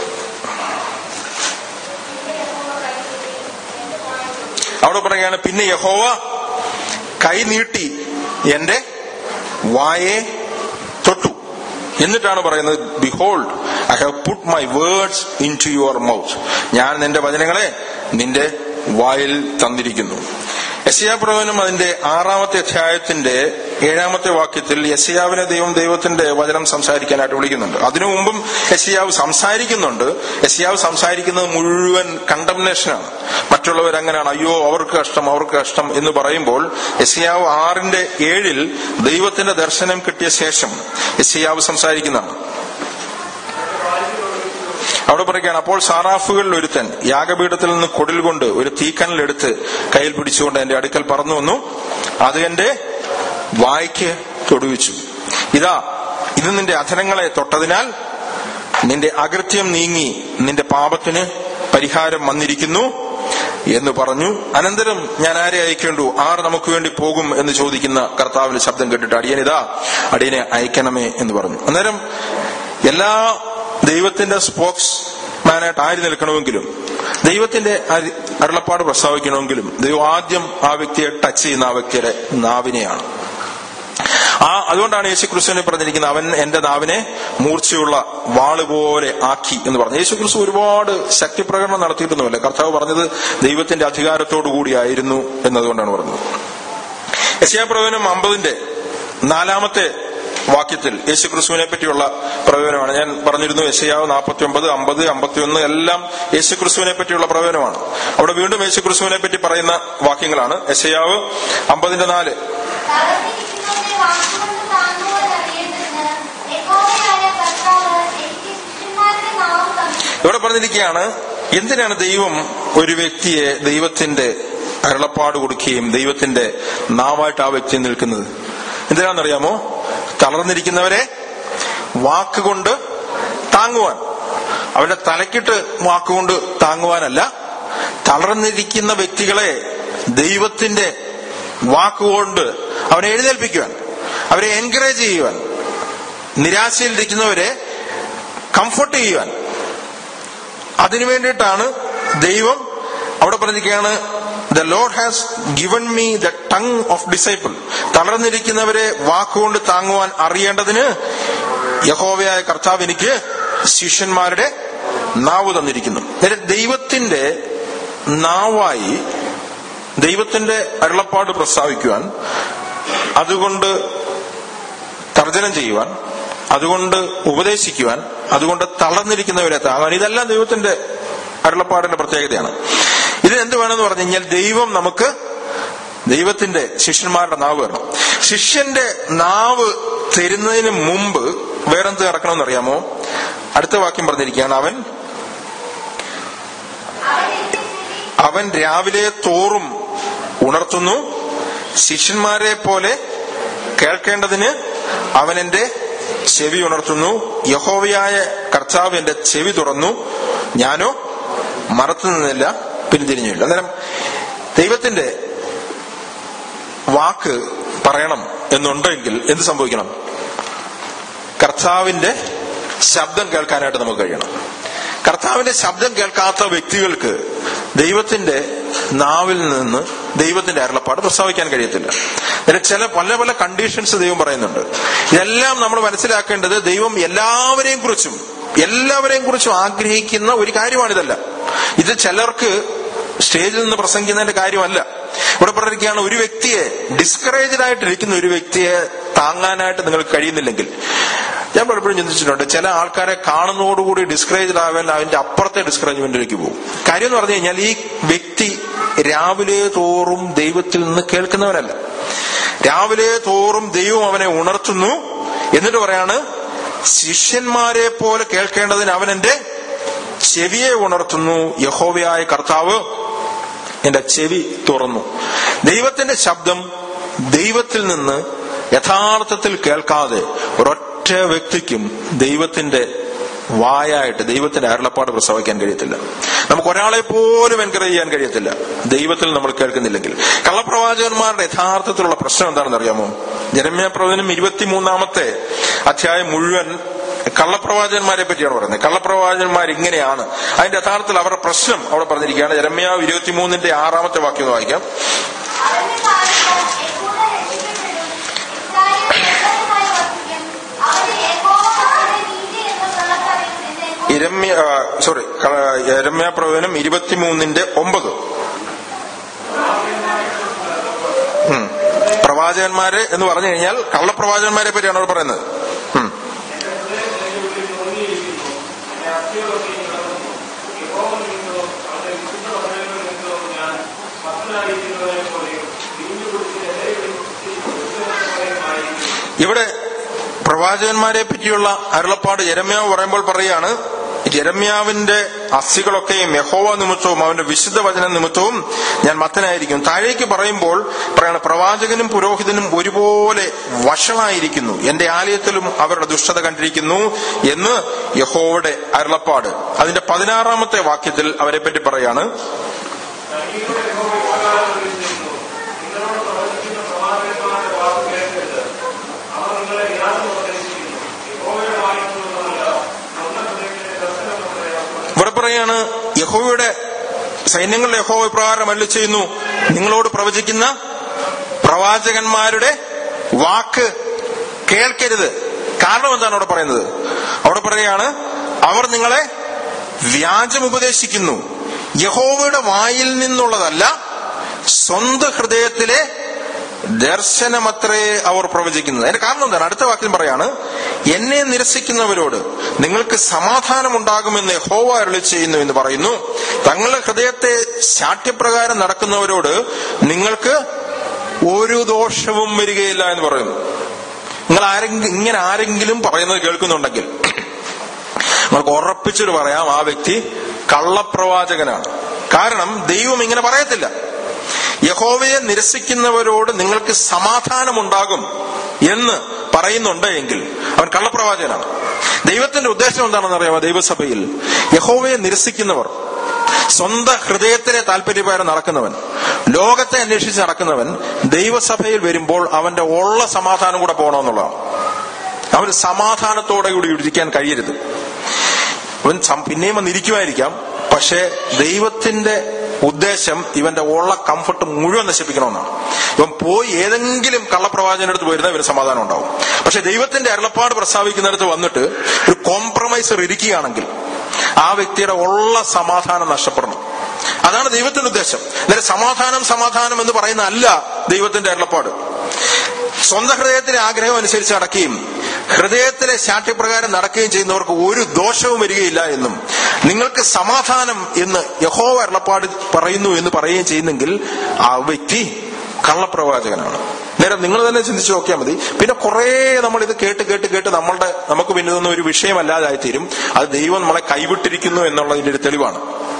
അവിടെ പറയുകയാണ് പിന്നെ യഹോവ കൈ നീട്ടി എന്റെ വായെ തൊട്ടു എന്നിട്ടാണ് പറയുന്നത് behold I have put my words into your mouth ഞാൻ നിന്റെ വചനങ്ങളെ നിന്റെ വായിൽ തന്നിരിക്കുന്നു യശയാ പ്രവചനം അതിന്റെ ആറാമത്തെ അധ്യായത്തിന്റെ ഏഴാമത്തെ വാക്യത്തിൽ യശയാവിനെ ദൈവം ദൈവത്തിന്റെ വചനം സംസാരിക്കാനായിട്ട് വിളിക്കുന്നുണ്ട് അതിനു മുമ്പും യശയാവ് സംസാരിക്കുന്നുണ്ട് യശയാവ് സംസാരിക്കുന്നത് മുഴുവൻ കണ്ടംനേഷനാണ് മറ്റുള്ളവർ അങ്ങനെയാണ് അയ്യോ അവർക്ക് കഷ്ടം അവർക്ക് കഷ്ടം എന്ന് പറയുമ്പോൾ യശയാവ് ആറിന്റെ ഏഴിൽ ദൈവത്തിന്റെ ദർശനം കിട്ടിയ ശേഷം യശയാവ് സംസാരിക്കുന്നതാണ് അവിടെ പറയുകയാണ് അപ്പോൾ സാറാഫുകളിൽ ഒരുത്തൻ യാഗപീഠത്തിൽ നിന്ന് കൊടിൽ കൊണ്ട് ഒരു തീക്കനലെടുത്ത് കയ്യിൽ പിടിച്ചുകൊണ്ട് എന്റെ അടുക്കൽ പറന്നു വന്നു അത് എന്റെ വായ്ക്ക് തൊടുവിച്ചു ഇതാ ഇത് നിന്റെ അധരങ്ങളെ തൊട്ടതിനാൽ നിന്റെ അകൃത്യം നീങ്ങി നിന്റെ പാപത്തിന് പരിഹാരം വന്നിരിക്കുന്നു എന്ന് പറഞ്ഞു അനന്തരം ഞാൻ ആരെ അയക്കേണ്ടു ആർ നമുക്ക് വേണ്ടി പോകും എന്ന് ചോദിക്കുന്ന കർത്താവിന്റെ ശബ്ദം കേട്ടിട്ട് അടിയൻ ഇതാ അടിയനെ അയക്കണമേ എന്ന് പറഞ്ഞു അന്നേരം എല്ലാ ദൈവത്തിന്റെ സ്പോക്സ് മാനായിട്ട് ആര് നിൽക്കണമെങ്കിലും ദൈവത്തിന്റെ അരി- അരുളപ്പാട് പ്രസ്താവിക്കണമെങ്കിലും ദൈവം ആദ്യം ആ വ്യക്തിയെ ടച്ച് ചെയ്യുന്ന ആ വ്യക്തിയുടെ നാവിനെയാണ് ആ അതുകൊണ്ടാണ് യേശു ക്രിസ്തുവിനെ പറഞ്ഞിരിക്കുന്നത് അവൻ എന്റെ നാവിനെ മൂർച്ചയുള്ള വാള് പോലെ ആക്കി എന്ന് പറഞ്ഞു യേശു ക്രിസ്തു ഒരുപാട് ശക്തി പ്രകടനം നടത്തിയിട്ടൊന്നുമില്ല കർത്താവ് പറഞ്ഞത് ദൈവത്തിന്റെ അധികാരത്തോടു കൂടിയായിരുന്നു എന്നതുകൊണ്ടാണ് പറഞ്ഞത് യശയാപ്രവചനം അമ്പതിന്റെ നാലാമത്തെ വാക്യത്തിൽ യേശു ക്രിസ്തുവിനെ പറ്റിയുള്ള പ്രവചനമാണ് ഞാൻ പറഞ്ഞിരുന്നു യശയാവ് നാൽപ്പത്തി ഒമ്പത് അമ്പത് അമ്പത്തിയൊന്ന് എല്ലാം യേശു ക്രിസ്തുവിനെ പറ്റിയുള്ള പ്രവചനമാണ് അവിടെ വീണ്ടും യേശു ക്രിസ്തുവിനെ പറ്റി പറയുന്ന വാക്യങ്ങളാണ് യശയാവ് അമ്പതിന്റെ നാല് തളർന്നിരിക്കുന്നവരെ വാക്കുകൊണ്ട് താങ്ങുവാൻ അറിയേണ്ടതിന് യഹോവയായ കർത്താവ് എനിക്ക് ശിഷ്യന്മാരുടെ നാവ് തന്നു ഇവിടെ പറഞ്ഞിരിക്കുകയാണ് എന്തിനാണ് ദൈവം ഒരു വ്യക്തിയെ ദൈവത്തിന്റെ അരുളപ്പാട് കൊടുക്കുകയും ദൈവത്തിന്റെ നാവായിട്ട് ആ വ്യക്തി നിൽക്കുന്നത് എന്തിനാണെന്നറിയാമോ തളർന്നിരിക്കുന്നവരെ വാക്കുകൊണ്ട് താങ്ങുവാൻ അവന്റെ തലക്കിട്ട് വാക്കുകൊണ്ട് താങ്ങുവാനല്ല തളർന്നിരിക്കുന്ന വ്യക്തികളെ ദൈവത്തിന്റെ വാക്കുകൊണ്ട് അവനെ എഴുന്നേൽപ്പിക്കുവാൻ അവരെ എൻകറേജ് ചെയ്യുവാൻ നിരാശയിലിരിക്കുന്നവരെ കംഫർട്ട് ചെയ്യുവാൻ അതിനു വേണ്ടിയിട്ടാണ് ദൈവം അവിടെ പറഞ്ഞിരിക്കുകയാണ് the Lord has given me the tongue of disciple തളർന്നിരിക്കുന്നവരെ വാക്കുകൊണ്ട് താങ്ങുവാൻ അറിയേണ്ടതിന് യഹോവയായ കർത്താവ് എനിക്ക് ശിഷ്യന്മാരുടെ നാവ് തന്നിരിക്കുന്നു നേരെ ദൈവത്തിന്റെ നാവായി ദൈവത്തിന്റെ അരുളപ്പാട് പ്രസ്താവിക്കുവാൻ അതുകൊണ്ട് തർജനം ചെയ്യുവാൻ അതുകൊണ്ട് ഉപദേശിക്കുവാൻ അതുകൊണ്ട് തളർന്നിരിക്കുന്നവരെ താങ്ങാൻ ഇതെല്ലാം ദൈവത്തിന്റെ അരുളപ്പാടിന്റെ പ്രത്യേകതയാണ് ഇത് എന്ത് വേണമെന്ന് പറഞ്ഞു കഴിഞ്ഞാൽ ദൈവം നമുക്ക് ദൈവത്തിന്റെ ശിഷ്യന്മാരുടെ നാവ് തരണം ശിഷ്യന്റെ നാവ് തരുന്നതിന് മുമ്പ് വേറെന്ത് നടക്കണമെന്ന് അറിയാമോ അടുത്ത വാക്യം പറഞ്ഞിരിക്കുകയാണ് അവൻ അവൻ എന്റെ ചെവി അവൻ രാവിലെ തോറും ഉണർത്തുന്നു ശിഷ്യന്മാരെ പോലെ കേൾക്കേണ്ടതിന് അവൻ എന്റെ ചെവി ഉണർത്തുന്നു യഹോവയായ കർത്താവ് എന്റെ ചെവി തുറന്നു ഞാനോ മറത്തു നിന്നില്ല പിന്തിരിഞ്ഞില്ല അന്നേരം ദൈവത്തിന്റെ വാക്ക് പറയണം എന്നുണ്ടെങ്കിൽ എന്ത് സംഭവിക്കണം കർത്താവിന്റെ ശബ്ദം കേൾക്കാനായിട്ട് നമുക്ക് കഴിയണം കർത്താവിന്റെ ശബ്ദം കേൾക്കാത്ത വ്യക്തികൾക്ക് ദൈവത്തിന്റെ നാവിൽ നിന്ന് ദൈവത്തിന്റെ അരുളപ്പാട് പ്രസ്താവിക്കാൻ കഴിയത്തില്ല അതിന് ചില പല പല കണ്ടീഷൻസ് ദൈവം പറയുന്നുണ്ട് ഇതെല്ലാം നമ്മൾ മനസ്സിലാക്കേണ്ടത് ദൈവം എല്ലാവരെയും കുറിച്ചും എല്ലാവരെയും കുറിച്ചും ആഗ്രഹിക്കുന്ന ഒരു കാര്യമാണിതല്ല ഇത് ചിലർക്ക് സ്റ്റേജിൽ നിന്ന് പ്രസംഗിക്കുന്നതിന്റെ കാര്യമല്ല ഇവിടെ പറഞ്ഞിരിക്കുകയാണ് ഒരു വ്യക്തിയെ ഡിസ്കറേജ്ഡ് ആയിട്ടിരിക്കുന്ന ഒരു വ്യക്തിയെ താങ്ങാനായിട്ട് നിങ്ങൾക്ക് കഴിയുന്നില്ലെങ്കിൽ ഞാൻ പലപ്പോഴും ചിന്തിച്ചിട്ടുണ്ട് ചില ആൾക്കാരെ കാണുന്നതോടുകൂടി ഡിസ്കറേജ്ഡ് ആവാൻ അതിന്റെ അപ്പുറത്തെ ഡിസ്കറേജ്മെന്റിലേക്ക് പോകും കാര്യം എന്ന് പറഞ്ഞു കഴിഞ്ഞാൽ ഈ വ്യക്തി രാവിലെ തോറും ദൈവത്തിൽ നിന്ന് കേൾക്കുന്നവനല്ല രാവിലെ തോറും ദൈവം അവനെ ഉണർത്തുന്നു എന്നിട്ട് പറയാണ് ശിഷ്യന്മാരെ പോലെ കേൾക്കേണ്ടതിന് അവൻ എന്റെ ചെവിയെ ഉണർത്തുന്നു യഹോവയായ കർത്താവ് എന്റെ ചെവി തുറന്നു ദൈവത്തിന്റെ ശബ്ദം ദൈവത്തിൽ നിന്ന് യഥാർത്ഥത്തിൽ കേൾക്കാതെ ഒരൊറ്റ വ്യക്തിക്കും ദൈവത്തിന്റെ വായായിട്ട് ദൈവത്തിന്റെ അരുളപ്പാട് പ്രസവിക്കാൻ കഴിയത്തില്ല നമുക്ക് ഒരാളെ പോലും എൻകറേജ് ചെയ്യാൻ കഴിയത്തില്ല ദൈവത്തിൽ നമ്മൾ കേൾക്കുന്നില്ലെങ്കിൽ കള്ളപ്രവാചകന്മാരുടെ യഥാർത്ഥത്തിലുള്ള പ്രശ്നം എന്താണെന്ന് അറിയാമോ ജനമ്യ പ്രവചനം ഇരുപത്തിമൂന്നാമത്തെ അധ്യായം മുഴുവൻ കള്ളപ്രവാചകന്മാരെ പറ്റിയാണ് പറയുന്നത് കള്ളപ്രവാചകന്മാർ ഇങ്ങനെയാണ് അതിന്റെ യഥാർത്ഥത്തിൽ അവരുടെ പ്രശ്നം അവിടെ പറഞ്ഞിരിക്കുകയാണ് ജരമ്യാവ് ഇരുപത്തിമൂന്നിന്റെ ആറാമത്തെ വാക്യം ഒന്ന് വായിക്കാം അവന്റെ കാലത്ത് യഹൂദ രക്ഷിക്കപ്പെടും. ഇസ്രായേൽ നിർഭയമായി വസിക്കും. അവന് യഹോവ അവന്റെ നീതി എന്ന് കള്ളത്തറിയും എന്ന് ഇരമ്യ സോറി എരമ്യ പ്രവചനം ഇരുപത്തിമൂന്നിന്റെ ഒമ്പത് ഉം. പ്രവാചകന്മാര് എന്ന് പറഞ്ഞു കഴിഞ്ഞാൽ കള്ളപ്രവാചകന്മാരെ പറ്റിയാണ് അവിടെ പറയുന്നത് ഉം. ഇവിടെ പ്രവാചകന്മാരെ പറ്റിയുള്ള അരുളപ്പാട് ജരമ്യാവ് പറയുമ്പോൾ പറയാണ് ജരമ്യാവിന്റെ അസ്ഥികളൊക്കെയും യഹോവ നിമിത്തവും അവന്റെ വിശുദ്ധ വചന നിമിത്തവും ഞാൻ മത്തനായിരിക്കും താഴേക്ക് പറയുമ്പോൾ പറയാണ് പ്രവാചകനും പുരോഹിതനും ഒരുപോലെ വഷളായിരിക്കുന്നു എന്റെ ആലയത്തിലും അവരുടെ ദുഷ്ടത കണ്ടിരിക്കുന്നു എന്ന് യഹോവയുടെ അരുളപ്പാട് അതിന്റെ പതിനാറാമത്തെ വാക്യത്തിൽ അവരെ പറ്റി പറയാണ് ഇവിടെ പറയാണ് യഹോവയുടെ സൈന്യങ്ങളുടെ യഹോവ പ്രകാരം അല്ല ചെയ്യുന്നു നിങ്ങളോട് പ്രവചിക്കുന്ന പ്രവാചകന്മാരുടെ വാക്ക് കേൾക്കരുത് കാരണം എന്താണ് അവിടെ പറയുന്നത് അവിടെ പറയാണ് അവർ നിങ്ങളെ വ്യാജം ഉപദേശിക്കുന്നു യഹോവയുടെ വായിൽ നിന്നുള്ളതല്ല സ്വന്തം ഹൃദയത്തിലെ ദർശനമത്രേ അവർ പ്രവചിക്കുന്നത് അതിന്റെ കാരണം എന്താണ് അടുത്ത വാക്യം പറയാണ് എന്നെ നിരസിക്കുന്നവരോട് നിങ്ങൾക്ക് സമാധാനം ഉണ്ടാകുമെന്ന് യഹോവ അരുളി ചെയ്യുന്നു എന്ന് പറയുന്നു തങ്ങളുടെ ഹൃദയത്തെ ശാഠ്യപ്രകാരം നടക്കുന്നവരോട് നിങ്ങൾക്ക് ഒരു ദോഷവും വരികയില്ല എന്ന് പറയുന്നു നിങ്ങൾ ആരെങ്കിലും ഇങ്ങനെ ആരെങ്കിലും പറയുന്നത് കേൾക്കുന്നുണ്ടെങ്കിൽ നമുക്ക് ഉറപ്പിച്ചിട്ട് പറയാം ആ വ്യക്തി കള്ളപ്രവാചകനാണ് കാരണം ദൈവം ഇങ്ങനെ പറയത്തില്ല യഹോവയെ നിരസിക്കുന്നവരോട് നിങ്ങൾക്ക് സമാധാനമുണ്ടാകും എന്ന് പറയുന്നുണ്ട് എങ്കിൽ അവൻ കള്ളപ്രവാചകനാണ് ദൈവത്തിന്റെ ഉദ്ദേശം എന്താണെന്ന് അറിയാമോ ദൈവസഭയിൽ യഹോവയെ നിരസിക്കുന്നവർ സ്വന്തം ഹൃദയത്തിലെ താല്പര്യപ്രകാരം നടക്കുന്നവൻ ലോകത്തെ അന്വേഷിച്ച് നടക്കുന്നവൻ ദൈവസഭയിൽ വരുമ്പോൾ അവന്റെ ഉള്ള സമാധാനം കൂടെ പോകണമെന്നുള്ളതാണ് അവന് സമാധാനത്തോടെ കൂടി ഇരിക്കാൻ കഴിയരുത് അവൻ സം- പിന്നെയും വന്നിരിക്കുമായിരിക്കാം പക്ഷെ ദൈവത്തിന്റെ ഉദ്ദേശം ഇവന്റെ ഉള്ള കംഫർട്ട് മുഴുവൻ നശിപ്പിക്കണമെന്നാണ് ഇവൻ പോയി ഏതെങ്കിലും കള്ളപ്രവാചകന്റെ അടുത്ത് പോയിരുന്ന ഇവന് സമാധാനം ഉണ്ടാവും പക്ഷെ ദൈവത്തിന്റെ അരുളപ്പാട് പ്രസ്താവിക്കുന്നിടത്ത് വന്നിട്ട് ഒരു കോംപ്രമൈസർ ഇരിക്കുകയാണെങ്കിൽ ആ വ്യക്തിയുടെ ഉള്ള സമാധാനം നഷ്ടപ്പെടണം അതാണ് ദൈവത്തിന്റെ ഉദ്ദേശം അന്നേരം സമാധാനം സമാധാനം എന്ന് പറയുന്ന അല്ല ദൈവത്തിന്റെ അരുളപ്പാട് സ്വന്തം ഹൃദയത്തിലെ ആഗ്രഹം അനുസരിച്ച് നടക്കുകയും ഹൃദയത്തിലെ ശാഠ്യപ്രകാരം നടക്കുകയും ചെയ്യുന്നവർക്ക് ഒരു ദോഷവും വരികയില്ല എന്നും നിങ്ങൾക്ക് സമാധാനം എന്ന് യഹോവ അരുളപ്പാട് പറയുന്നു എന്ന് പറയുകയും ചെയ്യുന്നെങ്കിൽ ആ വ്യക്തി കള്ളപ്രവാചകനാണ് നേരം നിങ്ങൾ തന്നെ ചിന്തിച്ചു നോക്കിയാൽ മതി പിന്നെ കുറെ നമ്മൾ ഇത് കേട്ട് കേട്ട് കേട്ട് നമ്മളുടെ നമുക്ക് പിന്നെ ഇതൊന്നും ഒരു വിഷയമല്ലാതായി തീരും അത് ദൈവം നമ്മളെ കൈവിട്ടിരിക്കുന്നു എന്നുള്ളതിന്റെ ഒരു തെളിവാണ്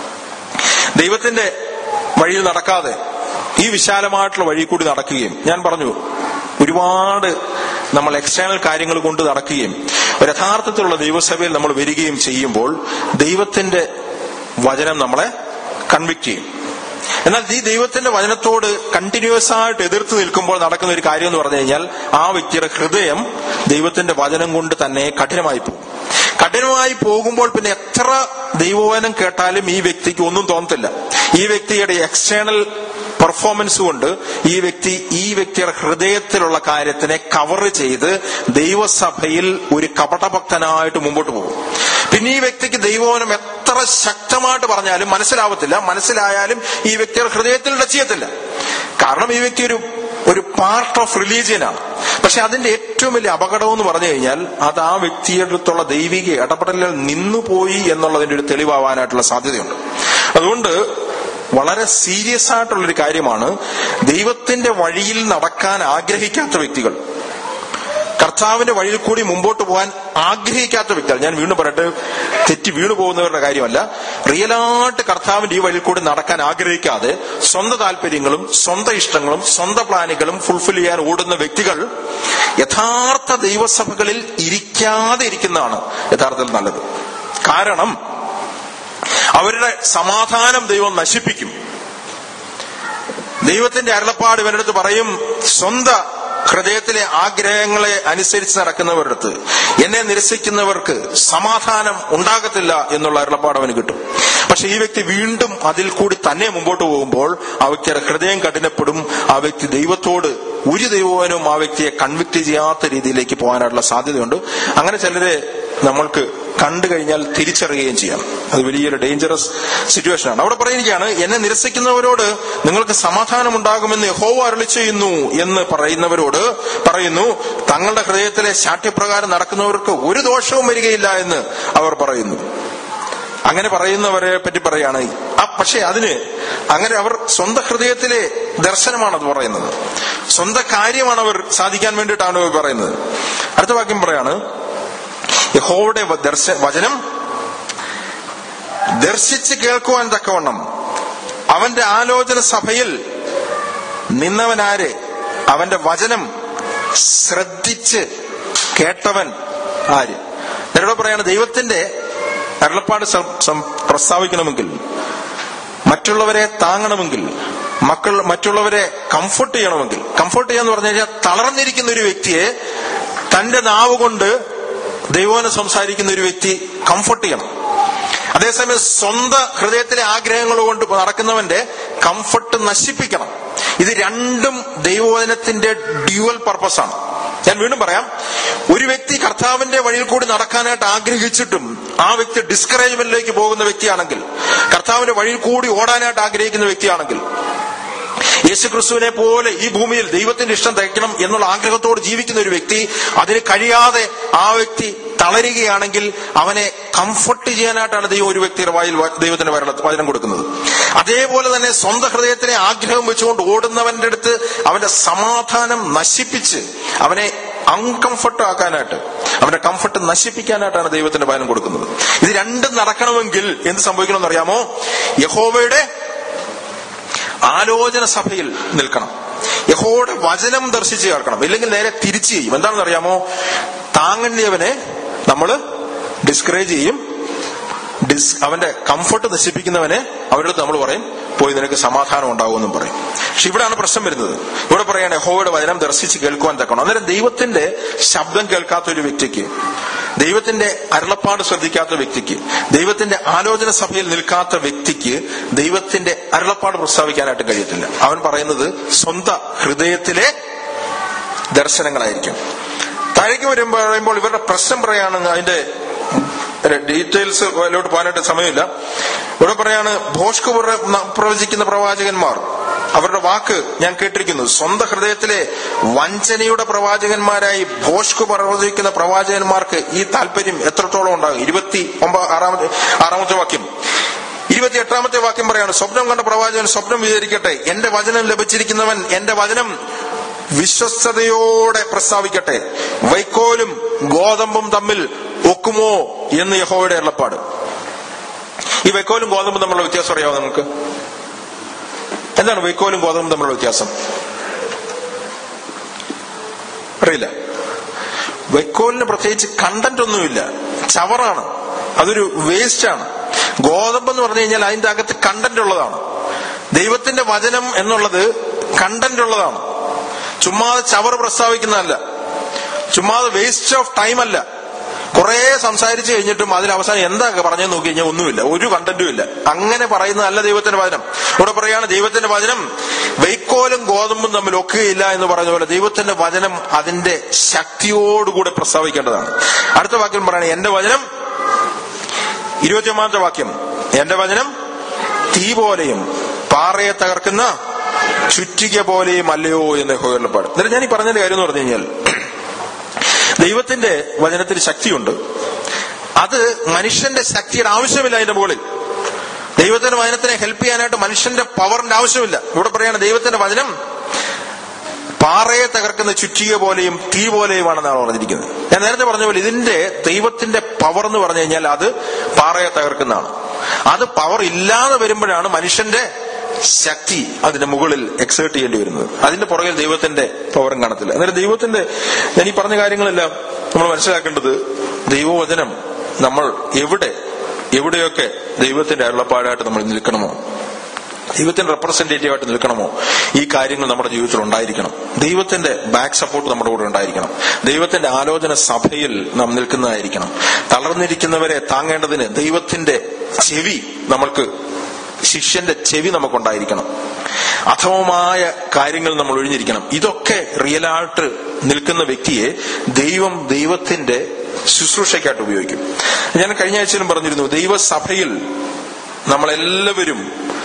ദൈവത്തിന്റെ വഴിയിൽ നടക്കാതെ ഈ വിശാലമായിട്ടുള്ള വഴി കൂടി നടക്കുകയും ഞാൻ പറഞ്ഞു ഒരുപാട് നമ്മൾ എക്സ്റ്റേണൽ കാര്യങ്ങൾ കൊണ്ട് നടക്കുകയും ഒരു യഥാർത്ഥത്തിലുള്ള ദൈവസഭയിൽ നമ്മൾ വരികയും ചെയ്യുമ്പോൾ ദൈവത്തിന്റെ വചനം നമ്മളെ കൺവിക്ട് ചെയ്യും എന്നാൽ ഈ ദൈവത്തിന്റെ വചനത്തോട് കണ്ടിന്യൂസ് ആയിട്ട് എതിർത്ത് നിൽക്കുമ്പോൾ നടക്കുന്ന ഒരു കാര്യം എന്ന് പറഞ്ഞു കഴിഞ്ഞാൽ ആ വ്യക്തിയുടെ ഹൃദയം ദൈവത്തിന്റെ വചനം കൊണ്ട് തന്നെ കഠിനമായി പോകും കഠിനമായി പോകുമ്പോൾ പിന്നെ എത്ര ദൈവവചനം കേട്ടാലും ഈ വ്യക്തിക്ക് ഒന്നും തോന്നത്തില്ല ഈ വ്യക്തിയുടെ എക്സ്റ്റേണൽ പെർഫോമൻസ് കൊണ്ട് ഈ വ്യക്തി ഈ വ്യക്തിയുടെ ഹൃദയത്തിലുള്ള കാര്യത്തിനെ കവർ ചെയ്ത് ദൈവസഭയിൽ ഒരു കപടഭക്തനായിട്ട് മുമ്പോട്ട് പോകും പിന്നെ ഈ വ്യക്തിക്ക് ദൈവവനം എത്ര ശക്തമായിട്ട് പറഞ്ഞാലും മനസ്സിലാവത്തില്ല മനസ്സിലായാലും ഈ വ്യക്തിയുടെ ഹൃദയത്തിൽ ചെയ്യത്തില്ല കാരണം ഈ വ്യക്തി ഒരു ഒരു പാർട്ട് ഓഫ് റിലീജിയനാണ് പക്ഷെ അതിന്റെ ഏറ്റവും വലിയ അപകടം എന്ന് പറഞ്ഞു കഴിഞ്ഞാൽ അത് ആ വ്യക്തിയുടെ അടുത്തുള്ള ദൈവിക ഇടപെടലിൽ നിന്നുപോയി എന്നുള്ളതിന്റെ ഒരു തെളിവാവാനായിട്ടുള്ള സാധ്യതയുണ്ട് അതുകൊണ്ട് വളരെ സീരിയസ് ആയിട്ടുള്ളൊരു കാര്യമാണ് ദൈവത്തിന്റെ വഴിയിൽ നടക്കാൻ ആഗ്രഹിക്കാത്ത വ്യക്തികൾ കർത്താവിന്റെ വഴിയിൽ കൂടി മുമ്പോട്ട് പോകാൻ ആഗ്രഹിക്കാത്ത വ്യക്തികൾ ഞാൻ വീണ്ടും പറയട്ടെ തെറ്റി വീണു പോകുന്നവരുടെ കാര്യമല്ല റിയലായിട്ട് കർത്താവിന്റെ ഈ വഴിയിൽ കൂടി നടക്കാൻ ആഗ്രഹിക്കാതെ സ്വന്തം താല്പര്യങ്ങളും സ്വന്തം ഇഷ്ടങ്ങളും സ്വന്തം പ്ലാനുകളും ഫുൾഫിൽ ചെയ്യാൻ ഓടുന്ന വ്യക്തികൾ യഥാർത്ഥ ദൈവസഭകളിൽ ഇരിക്കാതെ ഇരിക്കുന്നതാണ് യഥാർത്ഥത്തിൽ നല്ലത് കാരണം അവരുടെ സമാധാനം ദൈവം നശിപ്പിക്കും ദൈവത്തിന്റെ അരുളപ്പാട് ഇവരുടെ അടുത്ത് പറയും സ്വന്ത ഹൃദയത്തിലെ ആഗ്രഹങ്ങളെ അനുസരിച്ച് നടക്കുന്നവരുടെ അടുത്ത് എന്നെ നിരസിക്കുന്നവർക്ക് സമാധാനം ഉണ്ടാകത്തില്ല എന്നുള്ള അരുളപ്പാട് അവന് കിട്ടും പക്ഷെ ഈ വ്യക്തി വീണ്ടും അതിൽ കൂടി തന്നെ മുമ്പോട്ട് പോകുമ്പോൾ ആ വ്യക്തിയുടെ ഹൃദയം കഠിനപ്പെടും ആ വ്യക്തി ദൈവത്തോട് ഒരു ദൈവവനും ആ വ്യക്തിയെ കൺവിക്ട് ചെയ്യാത്ത രീതിയിലേക്ക് പോകാനായിട്ടുള്ള സാധ്യതയുണ്ട് അങ്ങനെ ചിലരെ നമ്മൾക്ക് കണ്ടു കഴിഞ്ഞാൽ തിരിച്ചറിയുകയും ചെയ്യാം അത് വലിയൊരു ഡേഞ്ചറസ് സിറ്റുവേഷൻ ആണ് അവിടെ പറയുകയാണ് എന്നെ നിരസിക്കുന്നവരോട് നിങ്ങൾക്ക് സമാധാനം ഉണ്ടാകുമെന്ന് യഹോവ അരളി ചെയ്യുന്നു എന്ന് പറയുന്നവരോട് പറയുന്നു തങ്ങളുടെ ഹൃദയത്തിലെ ശാഠ്യപ്രകാരം നടക്കുന്നവർക്ക് ഒരു ദോഷവും വരികയില്ല എന്ന് അവർ പറയുന്നു അങ്ങനെ പറയുന്നവരെ പറ്റി പറയാണ് ആ പക്ഷെ അതിന് അങ്ങനെ അവർ സ്വന്തം ഹൃദയത്തിലെ ദർശനമാണ് അത് പറയുന്നത് സ്വന്തം കാര്യമാണ് അവർ സാധിക്കാൻ വേണ്ടിയിട്ടാണ് അവർ പറയുന്നത് അടുത്ത വാക്യം പറയാണ് യഹോവയുടെ ദർശ വചനം ദർശിച്ച് കേൾക്കുവാൻ തക്കവണ്ണം അവന്റെ ആലോചന സഭയിൽ നിന്നവനാര് അവന്റെ വചനം ശ്രദ്ധിച്ച് കേട്ടവൻ ആര് എന്നോട് പറയാണ് ദൈവത്തിന്റെ അരുളപ്പാട് സം- സം- പ്രസ്താവിക്കണമെങ്കിൽ മറ്റുള്ളവരെ താങ്ങണമെങ്കിൽ മക്കൾ മറ്റുള്ളവരെ കംഫർട്ട് ചെയ്യണമെങ്കിൽ കംഫർട്ട് ചെയ്യാന്ന് പറഞ്ഞു കഴിഞ്ഞാൽ തളർന്നിരിക്കുന്ന ഒരു വ്യക്തിയെ തന്റെ നാവ് കൊണ്ട് ദൈവവനം സംസാരിക്കുന്ന ഒരു വ്യക്തി കംഫർട്ട് ചെയ്യണം അതേസമയം സ്വന്തം ഹൃദയത്തിലെ ആഗ്രഹങ്ങൾ കൊണ്ട് നടക്കുന്നവന്റെ കംഫർട്ട് നശിപ്പിക്കണം ഇത് രണ്ടും ദൈവവചനത്തിന്റെ ഡ്യുവൽ പർപ്പസ് ആണ് ഞാൻ വീണ്ടും പറയാം ഒരു വ്യക്തി കർത്താവിന്റെ വഴിയിൽ കൂടി നടക്കാനായിട്ട് ആഗ്രഹിച്ചിട്ടും ആ വ്യക്തി ഡിസ്കറേജ്മെന്റിലേക്ക് പോകുന്ന വ്യക്തിയാണെങ്കിൽ കർത്താവിന്റെ വഴിയിൽ കൂടി ഓടാനായിട്ട് ആഗ്രഹിക്കുന്ന വ്യക്തിയാണെങ്കിൽ യേശുക്രിസ്തുവിനെ പോലെ ഈ ഭൂമിയിൽ ദൈവത്തിന്റെ ഇഷ്ടം തയ്ക്കണം എന്നുള്ള ആഗ്രഹത്തോട് ജീവിക്കുന്ന ഒരു വ്യക്തി അതിന് കഴിയാതെ ആ വ്യക്തി തളരുകയാണെങ്കിൽ അവനെ കംഫർട്ട് ചെയ്യാനായിട്ടാണ് ദൈവം ഒരു വ്യക്തിയുടെ വായിൽ വ- ദൈവത്തിന് വരണ- വചനം കൊടുക്കുന്നത് അതേപോലെ തന്നെ സ്വന്തം ഹൃദയത്തിലെ ആഗ്രഹം വെച്ചുകൊണ്ട് ഓടുന്നവന്റെ അടുത്ത് അവന്റെ സമാധാനം നശിപ്പിച്ച് അവനെ അൺകംഫർട്ട് ആക്കാനായിട്ട് അവന്റെ കംഫർട്ട് നശിപ്പിക്കാനായിട്ടാണ് ദൈവത്തിന്റെ വചനം കൊടുക്കുന്നത് ഇത് രണ്ടും നടക്കണമെങ്കിൽ എന്ത് സംഭവിക്കണമെന്ന് അറിയാമോ യഹോവയുടെ ആലോചന സഭയിൽ നിൽക്കണം യഹോയുടെ വചനം ദർശിച്ച് കേൾക്കണം ഇല്ലെങ്കിൽ നേരെ തിരിച്ചു ചെയ്യും എന്താണെന്ന് അറിയാമോ താങ്ങണ്ടിയവനെ നമ്മൾ ഡിസ്കറേജ് ചെയ്യും ഡിസ് അവന്റെ കംഫർട്ട് നശിപ്പിക്കുന്നവനെ അവരുടെ അടുത്ത് നമ്മൾ പറയും പോയി നിനക്ക് സമാധാനം ഉണ്ടാകുമെന്നും പറയും പക്ഷെ ഇവിടെയാണ് പ്രശ്നം വരുന്നത് ഇവിടെ പറയാണ് യഹോയുടെ വചനം ദർശിച്ച് കേൾക്കുവാൻ തക്കണം അന്നേരം ദൈവത്തിന്റെ ശബ്ദം കേൾക്കാത്ത ഒരു വ്യക്തിക്ക് ദൈവത്തിന്റെ അരുളപ്പാട് ശ്രദ്ധിക്കാത്ത വ്യക്തിക്ക് ദൈവത്തിന്റെ ആലോചന സഭയിൽ നിൽക്കാത്ത വ്യക്തിക്ക് ദൈവത്തിന്റെ അരുളപ്പാട് പ്രസ്താവിക്കാനായിട്ട് കഴിയത്തില്ല അവൻ പറയുന്നത് സ്വന്തം ഹൃദയത്തിലെ ദർശനങ്ങളായിരിക്കും താഴേക്ക് വരുമ്പോൾ പറയുമ്പോൾ ഇവരുടെ പ്രശ്നം പറയാണ് അതിന്റെ ഡീറ്റെയിൽസ് അതിലോട്ട് പോകാനായിട്ട് സമയമില്ല ഇവിടെ പറയാണ് ഭോഷ്ക് പ്ര- പ്രവചിക്കുന്ന പ്രവാചകന്മാർ അവരുടെ വാക്ക് ഞാൻ കേട്ടിരിക്കുന്നു സ്വന്തം ഹൃദയത്തിലെ വഞ്ചനയുടെ പ്രവാചകന്മാരായി ഭോഷ്ക് പ്രവചിക്കുന്ന പ്രവാചകന്മാർക്ക് ഈ താല്പര്യം എത്രത്തോളം ഉണ്ടാകും ഇരുപത്തി ഒമ്പത് ആറാമത്തെ ആറാമത്തെ വാക്യം ഇരുപത്തി എട്ടാമത്തെ വാക്യം പറയാണ് സ്വപ്നം കണ്ട പ്രവാചകൻ സ്വപ്നം വിചാരിക്കട്ടെ എന്റെ വചനം ലഭിച്ചിരിക്കുന്നവൻ എന്റെ വചനം വിശ്വസ്തയോടെ പ്രസ്താവിക്കട്ടെ വൈക്കോലും ഗോതമ്പും തമ്മിൽ ഒക്കുമോ എന്ന് യഹോയുടെ അരുളപ്പാട് ഈ വൈക്കോലും ഗോതമ്പും തമ്മിലുള്ള വ്യത്യാസം അറിയാമോ നമുക്ക് എന്താണ് വൈക്കോലും ഗോതമ്പും തമ്മിലുള്ള വ്യത്യാസം അറിയില്ല വൈക്കോലിന് പ്രത്യേകിച്ച് കണ്ടന്റ് ഒന്നുമില്ല ചവറാണ് അതൊരു വേസ്റ്റ് ആണ് ഗോതമ്പ് എന്ന് പറഞ്ഞു കഴിഞ്ഞാൽ അതിന്റെ അകത്ത് കണ്ടന്റ് ഉള്ളതാണ് ദൈവത്തിന്റെ വചനം എന്നുള്ളത് കണ്ടന്റ് ഉള്ളതാണ് ചുമ്മാതെ ചവർ പ്രസ്താവിക്കുന്നതല്ല ചുമ്മാതെ വേസ്റ്റ് ഓഫ് ടൈം അല്ല കുറെ സംസാരിച്ചു കഴിഞ്ഞിട്ടും അതിൽ അവസാനം എന്താ പറഞ്ഞെന്ന് നോക്കി കഴിഞ്ഞാൽ ഒന്നുമില്ല ഒരു കണ്ടന്റും ഇല്ല അങ്ങനെ പറയുന്നതല്ല ദൈവത്തിന്റെ വചനം ഇവിടെ പറയാണ് ദൈവത്തിന്റെ വചനം വൈക്കോലും ഗോതമ്പും തമ്മിൽ ഒക്കുകയില്ല എന്ന് പറഞ്ഞ പോലെ ദൈവത്തിന്റെ വചനം അതിന്റെ ശക്തിയോടുകൂടെ പ്രസ്താവിക്കേണ്ടതാണ് അടുത്ത വാക്യം പറയണേ എന്റെ വചനം ഇരുപത്തിയൊമ്പതാമത്തെ വാക്യം എന്റെ വചനം തീ പോലെയും പാറയെ തകർക്കുന്ന ചുറ്റിക പോലെയും അല്ലയോ എന്ന് ഹോയർലപ്പാട് എന്നിട്ട് ഞാൻ ഈ പറഞ്ഞതിന്റെ കാര്യം എന്ന് പറഞ്ഞു കഴിഞ്ഞാൽ ദൈവത്തിന്റെ വചനത്തിന് ശക്തിയുണ്ട് അത് മനുഷ്യന്റെ ശക്തിയുടെ ആവശ്യമില്ല അതിന്റെ മുകളിൽ ദൈവത്തിന്റെ വചനത്തിനെ ഹെൽപ്പ് ചെയ്യാനായിട്ട് മനുഷ്യന്റെ പവറിന്റെ ആവശ്യമില്ല ഇവിടെ പറയാണ് ദൈവത്തിന്റെ വചനം പാറയെ തകർക്കുന്ന ചുറ്റിക പോലെയും തീ പോലെയുമാണെന്നാണ് പറഞ്ഞിരിക്കുന്നത് ഞാൻ നേരത്തെ പറഞ്ഞ പോലെ ഇതിന്റെ ദൈവത്തിന്റെ പവർ എന്ന് പറഞ്ഞു കഴിഞ്ഞാൽ അത് പാറയെ തകർക്കുന്നതാണ് അത് പവർ ഇല്ലാതെ വരുമ്പോഴാണ് മനുഷ്യന്റെ ശക്തി അതിന്റെ മുകളിൽ എക്സേർട്ട് ചെയ്യേണ്ടി വരുന്നത് അതിന്റെ പുറകിൽ ദൈവത്തിന്റെ പവറും കാണത്തില്ല അന്നേരം ദൈവത്തിന്റെ ഞാൻ ഈ പറഞ്ഞ കാര്യങ്ങളെല്ലാം നമ്മൾ മനസ്സിലാക്കേണ്ടത് ദൈവവചനം നമ്മൾ എവിടെ എവിടെയൊക്കെ ദൈവത്തിന്റെ അരുളപ്പാടായിട്ട് നമ്മൾ നിൽക്കണമോ ദൈവത്തിന്റെ റെപ്രസെന്റേറ്റീവ് ആയിട്ട് നിൽക്കണമോ ഈ കാര്യങ്ങൾ നമ്മുടെ ജീവിതത്തിൽ ഉണ്ടായിരിക്കണം ദൈവത്തിന്റെ ബാക്ക് സപ്പോർട്ട് നമ്മുടെ കൂടെ ഉണ്ടായിരിക്കണം ദൈവത്തിന്റെ ആലോചന സഭയിൽ നാം നിൽക്കുന്നതായിരിക്കണം തളർന്നിരിക്കുന്നവരെ താങ്ങേണ്ടതിന് ദൈവത്തിന്റെ ചെവി നമ്മൾക്ക് ശിഷ്യന്റെ ചെവി നമുക്കുണ്ടായിരിക്കണം അഥമമായ കാര്യങ്ങൾ നമ്മൾ ഒഴിഞ്ഞിരിക്കണം ഇതൊക്കെ റിയലായിട്ട് നിൽക്കുന്ന വ്യക്തിയെ ദൈവം ദൈവത്തിന്റെ ശുശ്രൂഷയ്ക്കായിട്ട് ഉപയോഗിക്കും ഞാൻ കഴിഞ്ഞ ആഴ്ചയിലും പറഞ്ഞിരുന്നു ദൈവസഭയിൽ നമ്മളെല്ലാവരും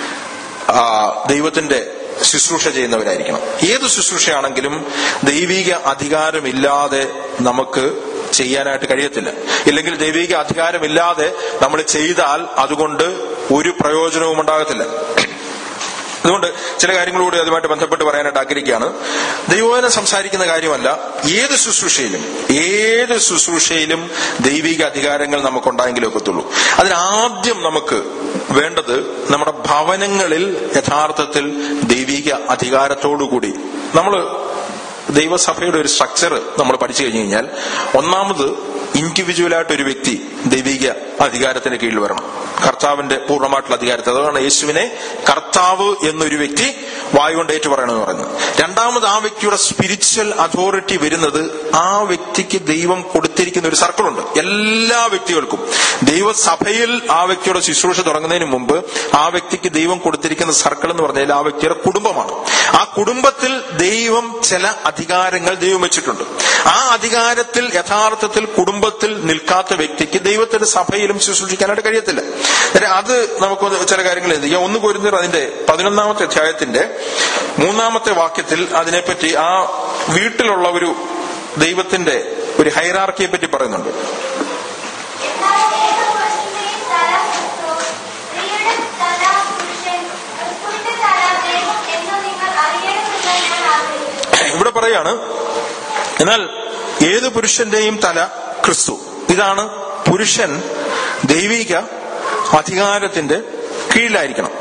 ആ, ദൈവത്തിന്റെ ശുശ്രൂഷ ചെയ്യുന്നവരായിരിക്കണം ഏത് ശുശ്രൂഷയാണെങ്കിലും ദൈവിക അധികാരമില്ലാതെ നമുക്ക് ചെയ്യാനായിട്ട് കഴിയത്തില്ല ഇല്ലെങ്കിൽ ദൈവിക അധികാരമില്ലാതെ നമ്മൾ ചെയ്താൽ അതുകൊണ്ട് ഒരു പ്രയോജനവും ഉണ്ടാകത്തില്ല അതുകൊണ്ട് ചില കാര്യങ്ങളോട് അതുമായിട്ട് ബന്ധപ്പെട്ട് പറയാനായിട്ട് ആഗ്രഹിക്കുകയാണ് ദൈവവചനം സംസാരിക്കുന്ന കാര്യമല്ല ഏത് ശുശ്രൂഷയിലും ഏത് ശുശ്രൂഷയിലും ദൈവിക അധികാരങ്ങൾ നമുക്കുണ്ടായെങ്കിലേ ഒക്കത്തുള്ളൂ അതിനാദ്യം നമുക്ക് വേണ്ടത് നമ്മുടെ ഭവനങ്ങളിൽ യഥാർത്ഥത്തിൽ ദൈവിക അധികാരത്തോടുകൂടി നമ്മൾ ദൈവസഭയുടെ ഒരു സ്ട്രക്ചർ നമ്മൾ പഠിച്ചു കഴിഞ്ഞു കഴിഞ്ഞാൽ ഒന്നാമത് ഇൻഡിവിജ്വലായിട്ട് ഒരു വ്യക്തി ദൈവിക അധികാരത്തിന് കീഴിൽ വരണം കർത്താവിന്റെ പൂർണ്ണമായിട്ടുള്ള അധികാരത്തെ അതാണ് യേശുവിനെ കർത്താവ് എന്നൊരു വ്യക്തി വായു കൊണ്ട് ഏറ്റു പറയണമെന്ന് പറയുന്നത് രണ്ടാമത് ആ വ്യക്തിയുടെ സ്പിരിച്വൽ അതോറിറ്റി വരുന്നത് ആ വ്യക്തിക്ക് ദൈവം കൊടുത്തിരിക്കുന്ന ഒരു സർക്കിളുണ്ട് എല്ലാ വ്യക്തികൾക്കും ദൈവസഭയിൽ ആ വ്യക്തിയുടെ ശുശ്രൂഷ തുടങ്ങുന്നതിന് മുമ്പ് ആ വ്യക്തിക്ക് ദൈവം കൊടുത്തിരിക്കുന്ന സർക്കിൾ എന്ന് പറഞ്ഞാൽ ആ വ്യക്തിയുടെ കുടുംബമാണ് ആ കുടുംബത്തിൽ ദൈവം ചില അധികാരങ്ങൾ ദൈവം വെച്ചിട്ടുണ്ട് ആ അധികാരത്തിൽ യഥാർത്ഥത്തിൽ കുടുംബത്തിൽ നിൽക്കാത്ത വ്യക്തിക്ക് ദൈവത്തിന്റെ സഭയിലും ശുശ്രൂഷിക്കാനായിട്ട് കഴിയത്തില്ല അന്നേരം അത് നമുക്ക് ഒന്ന് ചില കാര്യങ്ങൾ എന്ത് ചെയ്യാം ഒന്ന് കോരുന്നർ അതിന്റെ പതിനൊന്നാമത്തെ അധ്യായത്തിന്റെ മൂന്നാമത്തെ വാക്യത്തിൽ അതിനെപ്പറ്റി ആ വീട്ടിലുള്ള ഒരു ദൈവത്തിന്റെ ഒരു ഹൈറാർക്കിയെ പറ്റി പറയുന്നുണ്ട് എന്നാൽ ഏക പുരുഷന്റെയും തല ക്രിസ്തു, സ്ത്രീയുടെ തല പുരുഷൻ, ക്രിസ്തുവിന്റെ തല ദൈവം എന്ന് നിങ്ങൾ അറിയണമെന്ന് ഞാൻ ആഗ്രഹിക്കുന്നു. ഇവിടെ പറയാണ് എന്നാൽ ഏത് പുരുഷന്റെയും തല ക്രിസ്തു ഇതാണ് പുരുഷൻ ദൈവിക അധികാരത്തിന്റെ കീഴിലായിരിക്കണം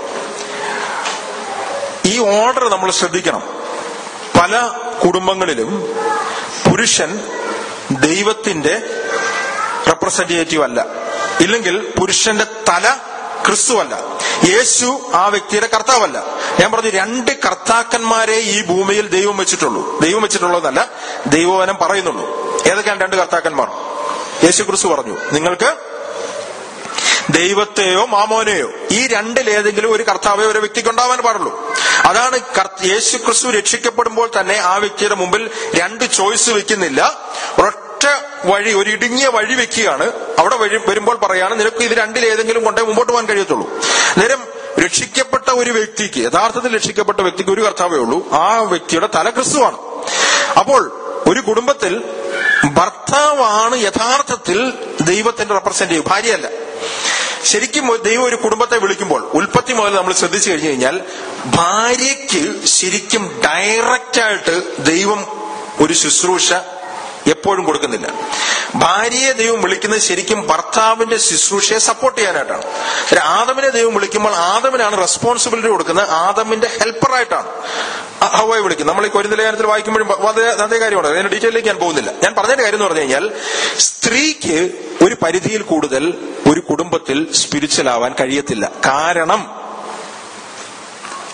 ഈ ഓർഡർ നമ്മൾ ശ്രദ്ധിക്കണം പല കുടുംബങ്ങളിലും പുരുഷൻ ദൈവത്തിന്റെ റെപ്രസെന്റേറ്റീവ് അല്ല ഇല്ലെങ്കിൽ പുരുഷന്റെ തല ക്രിസ്തുവല്ല യേശു ആ വ്യക്തിയുടെ കർത്താവല്ല ഞാൻ പറഞ്ഞു രണ്ട് കർത്താക്കന്മാരെ ഈ ഭൂമിയിൽ ദൈവം വെച്ചിട്ടുള്ളൂ ദൈവം വെച്ചിട്ടുള്ളതല്ല ദൈവവനം പറയുന്നുള്ളൂ ഏതൊക്കെയാണ് രണ്ട് കർത്താക്കന്മാർ യേശു ക്രിസ്തു പറഞ്ഞു നിങ്ങൾക്ക് ദൈവത്തെയോ മാമോനെയോ ഈ രണ്ടിലേതെങ്കിലും ഒരു കർത്താവെ ഒരു വ്യക്തിക്ക് ഉണ്ടാവാൻ പാടുള്ളൂ അതാണ് കർത്ത- യേശു ക്രിസ്തു രക്ഷിക്കപ്പെടുമ്പോൾ തന്നെ ആ വ്യക്തിയുടെ മുമ്പിൽ രണ്ട് ചോയ്സ് വെക്കുന്നില്ല ഒരൊറ്റ വഴി ഒരു ഇടുങ്ങിയ വഴി വെക്കുകയാണ് അവിടെ വഴി വരുമ്പോൾ പറയാണ് നിനക്ക് ഇത് രണ്ടിലേതെങ്കിലും കൊണ്ടേ മുമ്പോട്ട് പോകാൻ കഴിയത്തുള്ളൂ നേരം രക്ഷിക്കപ്പെട്ട ഒരു വ്യക്തിക്ക് യഥാർത്ഥത്തിൽ രക്ഷിക്കപ്പെട്ട വ്യക്തിക്ക് ഒരു കർത്താവേ ഉള്ളൂ ആ വ്യക്തിയുടെ തല ക്രിസ്തുവാണ് അപ്പോൾ ഒരു കുടുംബത്തിൽ ഭർത്താവാണ് യഥാർത്ഥത്തിൽ ദൈവത്തിന്റെ റെപ്രസെന്റേറ്റീവ് ഭാര്യയല്ല ശരിക്കും ഒരു- ദൈവം ഒരു കുടുംബത്തെ വിളിക്കുമ്പോൾ ഉൽപ്പത്തി മുതൽ നമ്മൾ ശ്രദ്ധിച്ചു കഴിഞ്ഞു കഴിഞ്ഞാൽ ഭാര്യയ്ക്ക് ശരിക്കും ഡയറക്റ്റ് ആയിട്ട് ദൈവം ഒരു ശുശ്രൂഷ എപ്പോഴും കൊടുക്കുന്നില്ല ഭാര്യയെ ദൈവം വിളിക്കുന്നത് ശരിക്കും ഭർത്താവിന്റെ ശുശ്രൂഷയെ സപ്പോർട്ട് ചെയ്യാനായിട്ടാണ് ഒരു ആദമിനെ ദൈവം വിളിക്കുമ്പോൾ ആദമിനാണ് റെസ്പോൺസിബിലിറ്റി കൊടുക്കുന്നത് ആദമിന്റെ ഹെൽപ്പറായിട്ടാണ് ഹവായി വിളിക്കുന്നത് നമ്മൾ ഈ കൊരിന്തലേഖനത്തിൽ വായിക്കുമ്പോഴും അതേ അതേ കാര്യമാണ് അതിന്റെ ഡീറ്റെയിലേക്ക് ഞാൻ പോകുന്നില്ല ഞാൻ പറഞ്ഞതിന്റെ കാര്യം എന്ന് പറഞ്ഞു കഴിഞ്ഞാൽ സ്ത്രീക്ക് ഒരു പരിധിയിൽ കൂടുതൽ ഒരു കുടുംബത്തിൽ സ്പിരിച്വൽ ആവാൻ കഴിയത്തില്ല കാരണം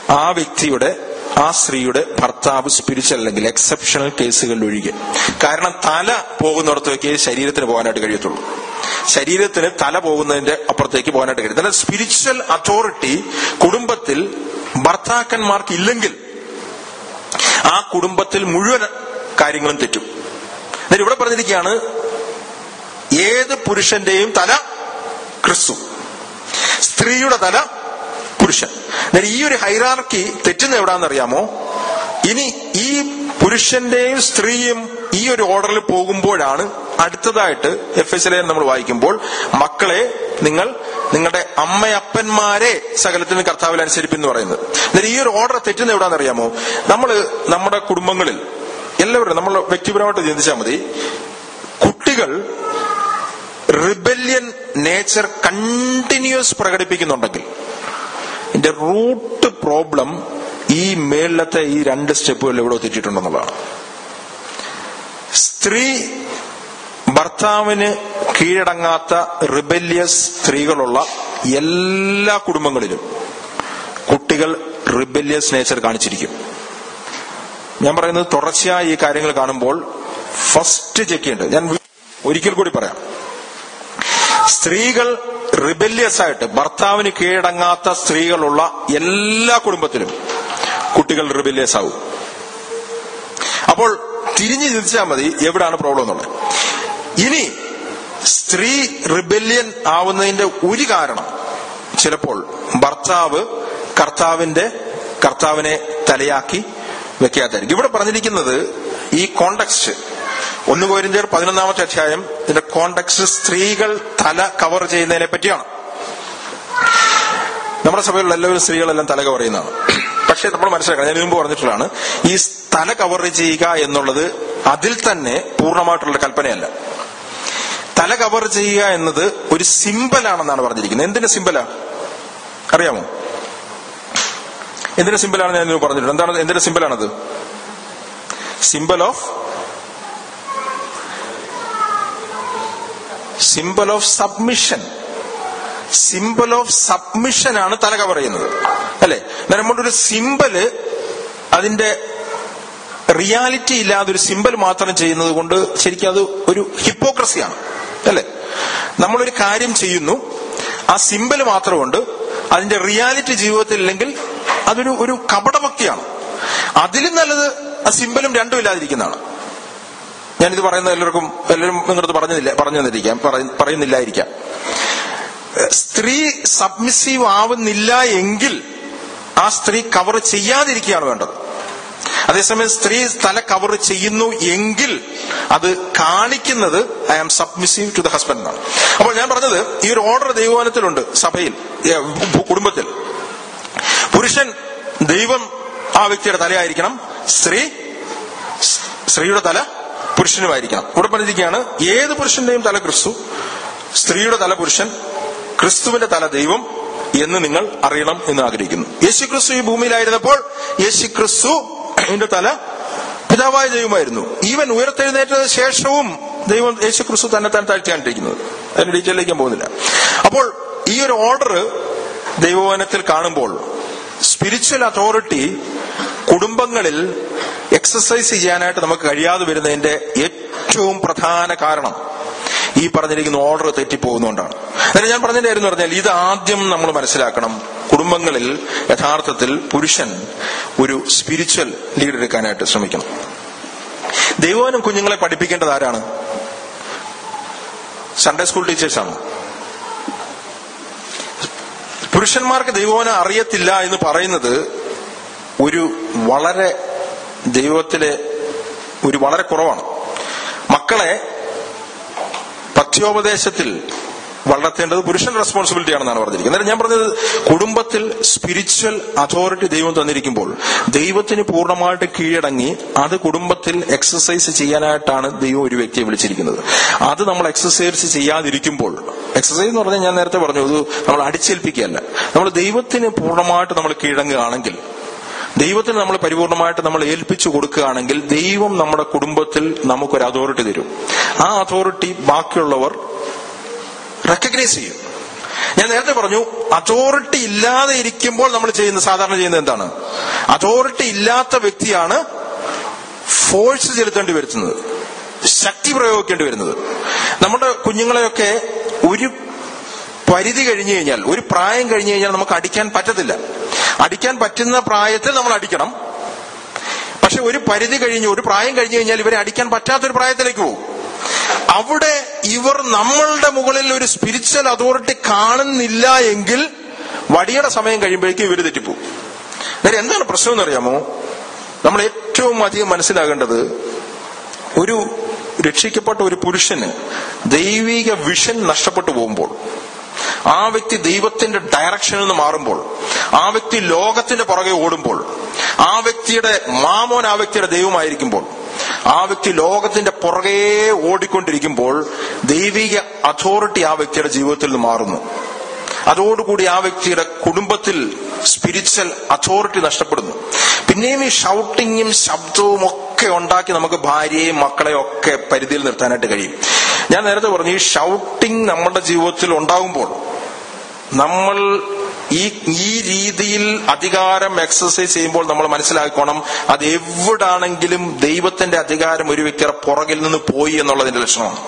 ആ വ്യക്തിയുടെ ആ സ്ത്രീയുടെ ഭർത്താവ് സ്പിരിച്വൽ അല്ലെങ്കിൽ എക്സെപ്ഷണൽ കേസുകളിൽ ഒഴികെ കാരണം തല പോകുന്നിടത്തേക്ക് ശരീരത്തിന് പോകാനായിട്ട് കഴിയത്തുള്ളൂ ശരീരത്തിന് തല പോകുന്നതിന്റെ അപ്പുറത്തേക്ക് പോകാനായിട്ട് കഴിയും എന്നാൽ സ്പിരിച്വൽ അതോറിറ്റി കുടുംബത്തിൽ ഭർത്താക്കന്മാർക്ക് ഇല്ലെങ്കിൽ ആ കുടുംബത്തിൽ മുഴുവൻ കാര്യങ്ങളും തെറ്റും എന്നിട്ട് ഇവിടെ പറഞ്ഞിരിക്കുകയാണ് ഏത് പുരുഷന്റെയും തല ക്രിസ്തു സ്ത്രീയുടെ തല പുരുഷൻ എന്നാൽ ഈ ഒരു ഹൈറാർക്കി തെറ്റുന്ന എവിടാന്നറിയാമോ ഇനി ഈ പുരുഷന്റെയും സ്ത്രീയും ഈ ഒരു ഓർഡറിൽ പോകുമ്പോഴാണ് അടുത്തതായിട്ട് എഫ് എസ് നമ്മൾ വായിക്കുമ്പോൾ മക്കളെ നിങ്ങൾ നിങ്ങളുടെ അമ്മയപ്പന്മാരെ സകലത്തിന് കർത്താവിൽ അനുസരിപ്പെന്ന് പറയുന്നത് എന്നാൽ ഈ ഒരു ഓർഡർ തെറ്റുന്ന എവിടാന്നറിയാമോ നമ്മൾ നമ്മുടെ കുടുംബങ്ങളിൽ എല്ലാവരും നമ്മൾ വ്യക്തിപരമായിട്ട് ചിന്തിച്ചാൽ മതി കുട്ടികൾ റിബല്യൻ നേച്ചർ കണ്ടിന്യൂസ് പ്രകടിപ്പിക്കുന്നുണ്ടെങ്കിൽ ഇതിന്റെ റൂട്ട് പ്രോബ്ലം ഈ മേളിലത്തെ ഈ രണ്ട് സ്റ്റെപ്പുകൾ എവിടെ തെറ്റിയിട്ടുണ്ടെന്നുള്ളതാണ് സ്ത്രീ ഭർത്താവിന് കീഴടങ്ങാത്ത റിബല്യസ് സ്ത്രീകളുള്ള എല്ലാ കുടുംബങ്ങളിലും കുട്ടികൾ റിബല്യസ് നേച്ചർ കാണിച്ചിരിക്കും ഞാൻ പറയുന്നത് തുടർച്ചയായി ഈ കാര്യങ്ങൾ കാണുമ്പോൾ ഫസ്റ്റ് ചെക്ക് ചെയ്യേണ്ടത് ഞാൻ ഒരിക്കൽ കൂടി പറയാം സ്ത്രീകൾ റിബല്യസ് ആയിട്ട് ഭർത്താവിന് കീഴടങ്ങാത്ത സ്ത്രീകളുള്ള എല്ലാ കുടുംബത്തിലും കുട്ടികൾ റിബല്യസ് ആവും അപ്പോൾ തിരിഞ്ഞു ചിന്തിച്ചാൽ മതി എവിടാണ് പ്രോബ്ലം എന്നുള്ളത് ഇനി സ്ത്രീ റിബല്യൻ ആവുന്നതിന്റെ ഒരു കാരണം ചിലപ്പോൾ ഭർത്താവ് കർത്താവിന്റെ കർത്താവിനെ തലയാക്കി വെക്കാത്തായിരിക്കും ഇവിടെ പറഞ്ഞിരിക്കുന്നത് ഈ കോണ്ടക്സ്റ്റ് ഒന്ന് കോരിന്ത്യർ പതിനൊന്നാമത്തെ അധ്യായം ഇതിന്റെ കോണ്ടക്സ്റ്റ് സ്ത്രീകൾ തല കവർ ചെയ്യുന്നതിനെ പറ്റിയാണ് നമ്മുടെ സഭയിലുള്ള എല്ലാവരും സ്ത്രീകളെല്ലാം തല കവർ ചെയ്യുന്നതാണ് പക്ഷെ നമ്മൾ മനസ്സിലാക്കണം ഞാൻ ഇതിനു മുമ്പ് പറഞ്ഞിട്ടുള്ളതാണ് ഈ തല കവർ ചെയ്യുക എന്നുള്ളത് അതിൽ തന്നെ പൂർണ്ണമായിട്ടുള്ള കൽപ്പനയല്ല തല കവർ ചെയ്യുക എന്നത് ഒരു സിമ്പലാണെന്നാണ് പറഞ്ഞിരിക്കുന്നത് എന്തിന്റെ സിമ്പലാ അറിയാമോ എന്തിന്റെ സിമ്പലാണ് ഞാൻ ഇതിനു പറഞ്ഞിട്ടുണ്ട് എന്താണ് എന്തിന്റെ സിമ്പലാണത് symbol of symbol of submission symbol of submission ആണ് തല കവർ ചെയ്യുന്നത് അല്ലെ നമ്മുടെ ഒരു സിമ്പല് അതിന്റെ റിയാലിറ്റി ഇല്ലാതെ ഒരു സിമ്പൽ മാത്രം ചെയ്യുന്നത് കൊണ്ട് ശരിക്കും അത് ഒരു ഹിപ്പോക്രസിയാണ് അല്ലെ നമ്മളൊരു കാര്യം ചെയ്യുന്നു ആ സിമ്പൽ മാത്രമുണ്ട് അതിന്റെ റിയാലിറ്റി ജീവിതത്തിൽ ഇല്ലെങ്കിൽ അതൊരു ഒരു കപടഭക്തിയാണ് അതിലും നല്ലത് ആ സിമ്പലും രണ്ടും ഇല്ലാതിരിക്കുന്നതാണ് ഞാനിത് പറയുന്ന എല്ലാവർക്കും എല്ലാവരും നിങ്ങളത് പറഞ്ഞില്ല പറഞ്ഞു തന്നിരിക്കാം പറയ- പറയുന്നില്ലായിരിക്കാം സ്ത്രീ സബ്മിസീവ് ആവുന്നില്ല എങ്കിൽ ആ സ്ത്രീ കവർ ചെയ്യാതിരിക്കുകയാണ് വേണ്ടത് അതേസമയം സ്ത്രീ തല കവർ ചെയ്യുന്നു എങ്കിൽ അത് കാണിക്കുന്നത് I am submissive to the husband എന്നാണ് അപ്പോൾ ഞാൻ പറഞ്ഞത് ഈ ഒരു ഓർഡർ ദൈവവാനത്തിലുണ്ട് സഭയിൽ ഏ, കുടുംബത്തിൽ പുരുഷൻ ദൈവം ആ വ്യക്തിയുടെ തലയായിരിക്കണം സ്ത്രീ സ്ത്രീയുടെ തല പുരുഷനുമായിരിക്കണം ഇവിടെ പറഞ്ഞിരിക്കുകയാണ് ഏത് പുരുഷന്റെയും തല ക്രിസ്തു സ്ത്രീയുടെ തല പുരുഷൻ ക്രിസ്തുവിന്റെ തല ദൈവം എന്ന് നിങ്ങൾ അറിയണം എന്ന് ആഗ്രഹിക്കുന്നു യേശു ക്രിസ്തു ഈ ഭൂമിയിലായിരുന്നപ്പോൾ യേശു ക്രിസ്തു എന്റെ തല പിതാവായ ദൈവമായിരുന്നു ഈവൻ ഉയർത്തെഴുന്നേറ്റതിന് ശേഷവും ദൈവം യേശു ക്രിസ്തു തന്നെ തന്നെ താഴ്ത്തിയാണ്ടിരിക്കുന്നത് അതിന്റെ ഡീറ്റെയിലേക്ക് ഞാൻ പോകുന്നില്ല അപ്പോൾ ഈ ഒരു ഓർഡർ ദൈവവനത്തിൽ കാണുമ്പോൾ സ്പിരിച്വൽ അതോറിറ്റി കുടുംബങ്ങളിൽ എക്സസൈസ് ചെയ്യാനായിട്ട് നമുക്ക് കഴിയാതെ വരുന്നതിന്റെ ഏറ്റവും പ്രധാന കാരണം ഈ പറഞ്ഞിരിക്കുന്ന ഓർഡർ തെറ്റിപ്പോകുന്നതുകൊണ്ടാണ് അതായത് ഞാൻ പറഞ്ഞതിന്റെ പറഞ്ഞാൽ ഇത് ആദ്യം നമ്മൾ മനസ്സിലാക്കണം കുടുംബങ്ങളിൽ യഥാർത്ഥത്തിൽ പുരുഷൻ ഒരു സ്പിരിച്വൽ ലീഡ് എടുക്കാനായിട്ട് ശ്രമിക്കണം ദൈവവനം കുഞ്ഞുങ്ങളെ പഠിപ്പിക്കേണ്ടത് ആരാണ് സൺഡേ സ്കൂൾ ടീച്ചേഴ്സാണ് പുരുഷന്മാർക്ക് ദൈവവനം അറിയത്തില്ല എന്ന് പറയുന്നത് ഒരു വളരെ ദൈവത്തിലെ ഒരു വളരെ കുറവാണ് മക്കളെ പഥ്യോപദേശത്തിൽ വളർത്തേണ്ടത് പുരുഷൻ റെസ്പോൺസിബിലിറ്റി ആണെന്നാണ് പറഞ്ഞിരിക്കുന്നത് അന്നേരം ഞാൻ പറഞ്ഞത് കുടുംബത്തിൽ സ്പിരിച്വൽ അതോറിറ്റി ദൈവം തന്നിരിക്കുമ്പോൾ ദൈവത്തിന് പൂർണ്ണമായിട്ട് കീഴടങ്ങി അത് കുടുംബത്തിൽ എക്സസൈസ് ചെയ്യാനായിട്ടാണ് ദൈവം ഒരു വ്യക്തിയെ വിളിച്ചിരിക്കുന്നത് അത് നമ്മൾ എക്സസൈസ് ചെയ്യാതിരിക്കുമ്പോൾ എക്സസൈസ് എന്ന് പറഞ്ഞാൽ ഞാൻ നേരത്തെ പറഞ്ഞു അത് നമ്മൾ അടിച്ചേൽപ്പിക്കുകയല്ല നമ്മൾ ദൈവത്തിന് പൂർണ്ണമായിട്ട് നമ്മൾ കീഴടങ്ങുകയാണെങ്കിൽ ദൈവത്തിന് നമ്മൾ പരിപൂർണമായിട്ട് നമ്മൾ ഏൽപ്പിച്ചു കൊടുക്കുകയാണെങ്കിൽ ദൈവം നമ്മുടെ കുടുംബത്തിൽ നമുക്കൊരു അതോറിറ്റി തരും ആ അതോറിറ്റി ബാക്കിയുള്ളവർ റെക്കഗ്നൈസ് ചെയ്യും ഞാൻ നേരത്തെ പറഞ്ഞു അതോറിറ്റി ഇല്ലാതെ ഇരിക്കുമ്പോൾ നമ്മൾ ചെയ്യുന്ന സാധാരണ ചെയ്യുന്നത് എന്താണ് അതോറിറ്റി ഇല്ലാത്ത വ്യക്തിയാണ് ഫോഴ്സ് ചെലുത്തേണ്ടി വരുന്നത് ശക്തി പ്രയോഗിക്കേണ്ടി വരുന്നത് നമ്മുടെ കുഞ്ഞുങ്ങളെയൊക്കെ ഒരു പരിധി കഴിഞ്ഞു കഴിഞ്ഞാൽ ഒരു പ്രായം കഴിഞ്ഞു കഴിഞ്ഞാൽ നമുക്ക് അടിക്കാൻ പറ്റത്തില്ല അടിക്കാൻ പറ്റുന്ന പ്രായത്തിൽ നമ്മൾ അടിക്കണം പക്ഷെ ഒരു പരിധി കഴിഞ്ഞ് ഒരു പ്രായം കഴിഞ്ഞു കഴിഞ്ഞാൽ ഇവരെ അടിക്കാൻ പറ്റാത്തൊരു പ്രായത്തിലേക്ക് പോകും അവിടെ ഇവർ നമ്മളുടെ മുകളിൽ ഒരു സ്പിരിച്വൽ അതോറിറ്റി കാണുന്നില്ല എങ്കിൽ വടിയുടെ സമയം കഴിയുമ്പോഴേക്കും ഇവർ തെറ്റിപ്പോകും അന്നേരം എന്താണ് പ്രശ്നം എന്നറിയാമോ നമ്മൾ ഏറ്റവും അധികം മനസ്സിലാകേണ്ടത് ഒരു രക്ഷിക്കപ്പെട്ട ഒരു പുരുഷന് ദൈവിക വിഷൻ നഷ്ടപ്പെട്ടു പോകുമ്പോൾ ആ വ്യക്തി ദൈവത്തിന്റെ ഡയറക്ഷനിൽ നിന്ന് മാറുമ്പോൾ ആ വ്യക്തി ലോകത്തിന്റെ പുറകെ ഓടുമ്പോൾ ആ വ്യക്തിയുടെ മാമോൻ ആ വ്യക്തിയുടെ ദൈവമായിരിക്കുമ്പോൾ ആ വ്യക്തി ലോകത്തിന്റെ പുറകെ ഓടിക്കൊണ്ടിരിക്കുമ്പോൾ ദൈവിക അതോറിറ്റി ആ വ്യക്തിയുടെ ജീവിതത്തിൽ നിന്ന് മാറുന്നു അതോടുകൂടി ആ വ്യക്തിയുടെ കുടുംബത്തിൽ സ്പിരിച്വൽ അതോറിറ്റി നഷ്ടപ്പെടുന്നു പിന്നെയും ഈ ഷൗട്ടിങ്ങും ശബ്ദവും ഒക്കെ ഉണ്ടാക്കി നമുക്ക് ഭാര്യയെയും മക്കളെയും ഒക്കെ പരിധിയിൽ നിർത്താനായിട്ട് കഴിയും ഞാൻ നേരത്തെ പറഞ്ഞു ഈ ഷൗട്ടിങ് നമ്മുടെ ജീവിതത്തിൽ ഉണ്ടാകുമ്പോൾ നമ്മൾ ഈ ഈ രീതിയിൽ അധികാരം എക്സസൈസ് ചെയ്യുമ്പോൾ നമ്മൾ മനസ്സിലാക്കണം അത് എവിടാണെങ്കിലും ദൈവത്തിന്റെ അധികാരം ഒരു വ്യക്തിയുടെ പുറകിൽ നിന്ന് പോയി എന്നുള്ളതിന്റെ ലക്ഷണമാണ്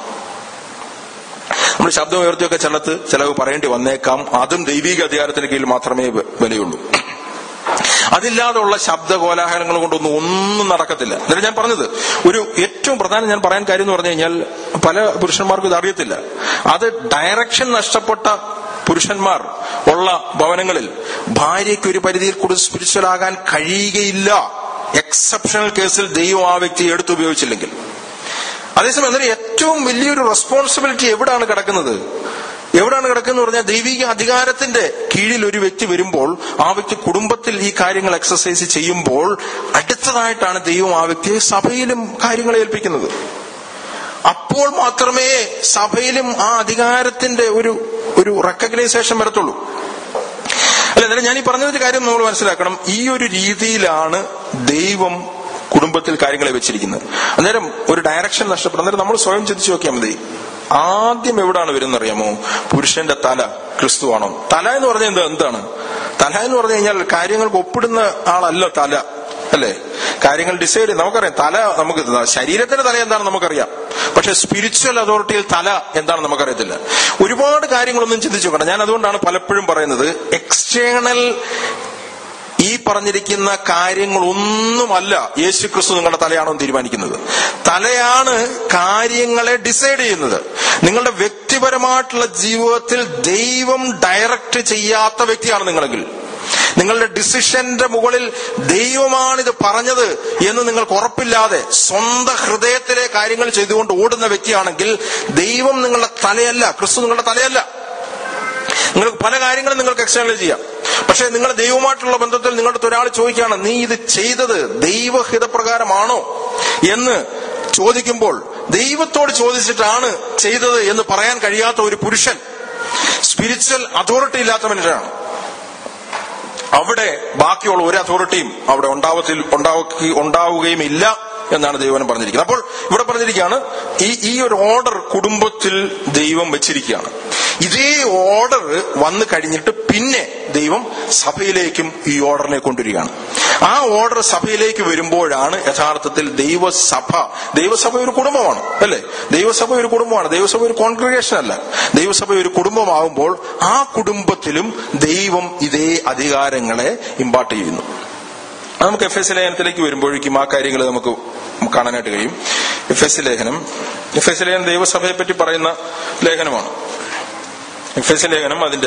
നമ്മൾ ശബ്ദം ഉയർത്തിയൊക്കെ ചിലത്ത് ചിലവ് പറയേണ്ടി വന്നേക്കാം അതും ദൈവിക അധികാരത്തിന് കീഴിൽ മാത്രമേ വ- വിലയുള്ളൂ അതില്ലാതെയുള്ള ശബ്ദ കോലാഹലങ്ങൾ കൊണ്ടൊന്നും ഒന്നും നടക്കത്തില്ല എന്നിട്ട് ഞാൻ പറഞ്ഞത് ഒരു ഏറ്റവും പ്രധാനം ഞാൻ പറയാൻ കാര്യം എന്ന് പറഞ്ഞു കഴിഞ്ഞാൽ പല പുരുഷന്മാർക്കും ഇത് അറിയത്തില്ല അത് ഡയറക്ഷൻ നഷ്ടപ്പെട്ട പുരുഷന്മാർ ഉള്ള ഭവനങ്ങളിൽ ഭാര്യയ്ക്ക് ഒരു പരിധിയിൽ കൂടുതൽ സ്പിരിച്വൽ ആകാൻ കഴിയുകയില്ല എക്സെപ്ഷണൽ കേസിൽ ദൈവം ആ വ്യക്തിയെ എടുത്തുപയോഗിച്ചില്ലെങ്കിൽ അതേസമയം അതിന് ഏറ്റവും വലിയൊരു റെസ്പോൺസിബിലിറ്റി എവിടാണ് കിടക്കുന്നത് എവിടാണ് കിടക്കുന്നത് പറഞ്ഞാൽ ദൈവിക അധികാരത്തിന്റെ കീഴിൽ ഒരു വ്യക്തി വരുമ്പോൾ ആ വ്യക്തി കുടുംബത്തിൽ ഈ കാര്യങ്ങൾ എക്സസൈസ് ചെയ്യുമ്പോൾ അടുത്തതായിട്ടാണ് ദൈവം ആ വ്യക്തിയെ സഭയിലും കാര്യങ്ങൾ ഏൽപ്പിക്കുന്നത് അപ്പോൾ മാത്രമേ സഭയിലും ആ അധികാരത്തിന്റെ ഒരു ഒരു റെക്കഗ്നൈസേഷൻ വരത്തുള്ളൂ അല്ല എന്നാലും ഞാൻ ഈ പറഞ്ഞൊരു കാര്യം നമ്മൾ മനസ്സിലാക്കണം ഈ ഒരു രീതിയിലാണ് ദൈവം കുടുംബത്തിൽ കാര്യങ്ങളെ വെച്ചിരിക്കുന്നത് അന്നേരം ഒരു ഡയറക്ഷൻ നഷ്ടപ്പെടും അന്നേരം നമ്മൾ സ്വയം ചിന്തിച്ചു നോക്കിയാൽ മതി ആദ്യം എവിടാണ് വരുന്നത് അറിയാമോ പുരുഷന്റെ തല ക്രിസ്തുവാണോ തല എന്ന് പറഞ്ഞാൽ എന്താ എന്താണ് തല എന്ന് പറഞ്ഞു കഴിഞ്ഞാൽ കാര്യങ്ങൾക്ക് ഒപ്പിടുന്ന ആളല്ല തല അല്ലേ കാര്യങ്ങൾ ഡിസൈഡ് ചെയ്ത് നമുക്കറിയാം തല നമുക്ക് ശരീരത്തിന്റെ തല എന്താണെന്ന് നമുക്കറിയാം പക്ഷെ സ്പിരിച്വൽ അതോറിറ്റിയിൽ തല എന്താണെന്ന് നമുക്കറിയത്തില്ല ഒരുപാട് കാര്യങ്ങളൊന്നും ചിന്തിച്ചു നോക്കണം ഞാൻ അതുകൊണ്ടാണ് പലപ്പോഴും പറയുന്നത് എക്സ്റ്റേണൽ ഈ പറഞ്ഞിരിക്കുന്ന കാര്യങ്ങളൊന്നുമല്ല യേശു ക്രിസ്തു നിങ്ങളുടെ തലയാണോ എന്ന് തീരുമാനിക്കുന്നത് തലയാണ് കാര്യങ്ങളെ ഡിസൈഡ് ചെയ്യുന്നത് നിങ്ങളുടെ വ്യക്തിപരമായിട്ടുള്ള ജീവിതത്തിൽ ദൈവം ഡയറക്റ്റ് ചെയ്യാത്ത വ്യക്തിയാണ് നിങ്ങളെങ്കിൽ നിങ്ങളുടെ ഡിസിഷന്റെ മുകളിൽ ദൈവമാണിത് പറഞ്ഞത് എന്ന് നിങ്ങൾക്ക് ഉറപ്പില്ലാതെ സ്വന്തം ഹൃദയത്തിലെ കാര്യങ്ങൾ ചെയ്തുകൊണ്ട് ഓടുന്ന വ്യക്തിയാണെങ്കിൽ ദൈവം നിങ്ങളുടെ തലയല്ല ക്രിസ്തു നിങ്ങളുടെ തലയല്ല നിങ്ങൾക്ക് പല കാര്യങ്ങളും നിങ്ങൾക്ക് എക്സ്റ്റേണൽ ചെയ്യാം പക്ഷെ നിങ്ങളുടെ ദൈവമായിട്ടുള്ള ബന്ധത്തിൽ നിങ്ങളുടെ അടുത്ത് ഒരാൾ ചോദിക്കുകയാണ് നീ ഇത് ചെയ്തത് ദൈവഹിതപ്രകാരമാണോ എന്ന് ചോദിക്കുമ്പോൾ ദൈവത്തോട് ചോദിച്ചിട്ടാണ് ചെയ്തത് എന്ന് പറയാൻ കഴിയാത്ത ഒരു പുരുഷൻ സ്പിരിച്വൽ അതോറിറ്റി ഇല്ലാത്ത മനുഷ്യനാണ് അവിടെ ബാക്കിയുള്ള ഒരു അതോറിറ്റിയും അവിടെ ഉണ്ടാവത്തിൽ ഉണ്ടാവുക ഉണ്ടാവുകയും ഇല്ല എന്നാണ് ദൈവം പറഞ്ഞിരിക്കുന്നത് അപ്പോൾ ഇവിടെ പറഞ്ഞിരിക്കുകയാണ് ഈ ഈ ഒരു ഓർഡർ കുടുംബത്തിൽ ദൈവം വെച്ചിരിക്കുകയാണ് ഇതേ ഓർഡർ വന്നു കഴിഞ്ഞിട്ട് പിന്നെ ദൈവം സഭയിലേക്കും ഈ ഓർഡറിനെ കൊണ്ടുവരികയാണ് ആ ഓർഡർ സഭയിലേക്ക് വരുമ്പോഴാണ് യഥാർത്ഥത്തിൽ ദൈവസഭ ദൈവസഭ ഒരു കുടുംബമാണ് അല്ലേ ദൈവസഭ ഒരു കുടുംബമാണ് ദൈവസഭ ഒരു കോൺഗ്രിഗേഷൻ അല്ല ദൈവസഭ ഒരു കുടുംബമാകുമ്പോൾ ആ കുടുംബത്തിലും ദൈവം ഇതേ അധികാരങ്ങളെ ഇമ്പാർട്ട് ചെയ്യുന്നു അത് നമുക്ക് എഫ് എസ് ലേഖനത്തിലേക്ക് വരുമ്പോഴേക്കും ആ കാര്യങ്ങൾ നമുക്ക് കാണാനായിട്ട് കഴിയും എഫ് എസ് ലേഖനം എഫ് എസ് ലേഖനം ദൈവസഭയെ പറ്റി പറയുന്ന ലേഖനമാണ് എഫ് എസ് ലേഖനം അതിന്റെ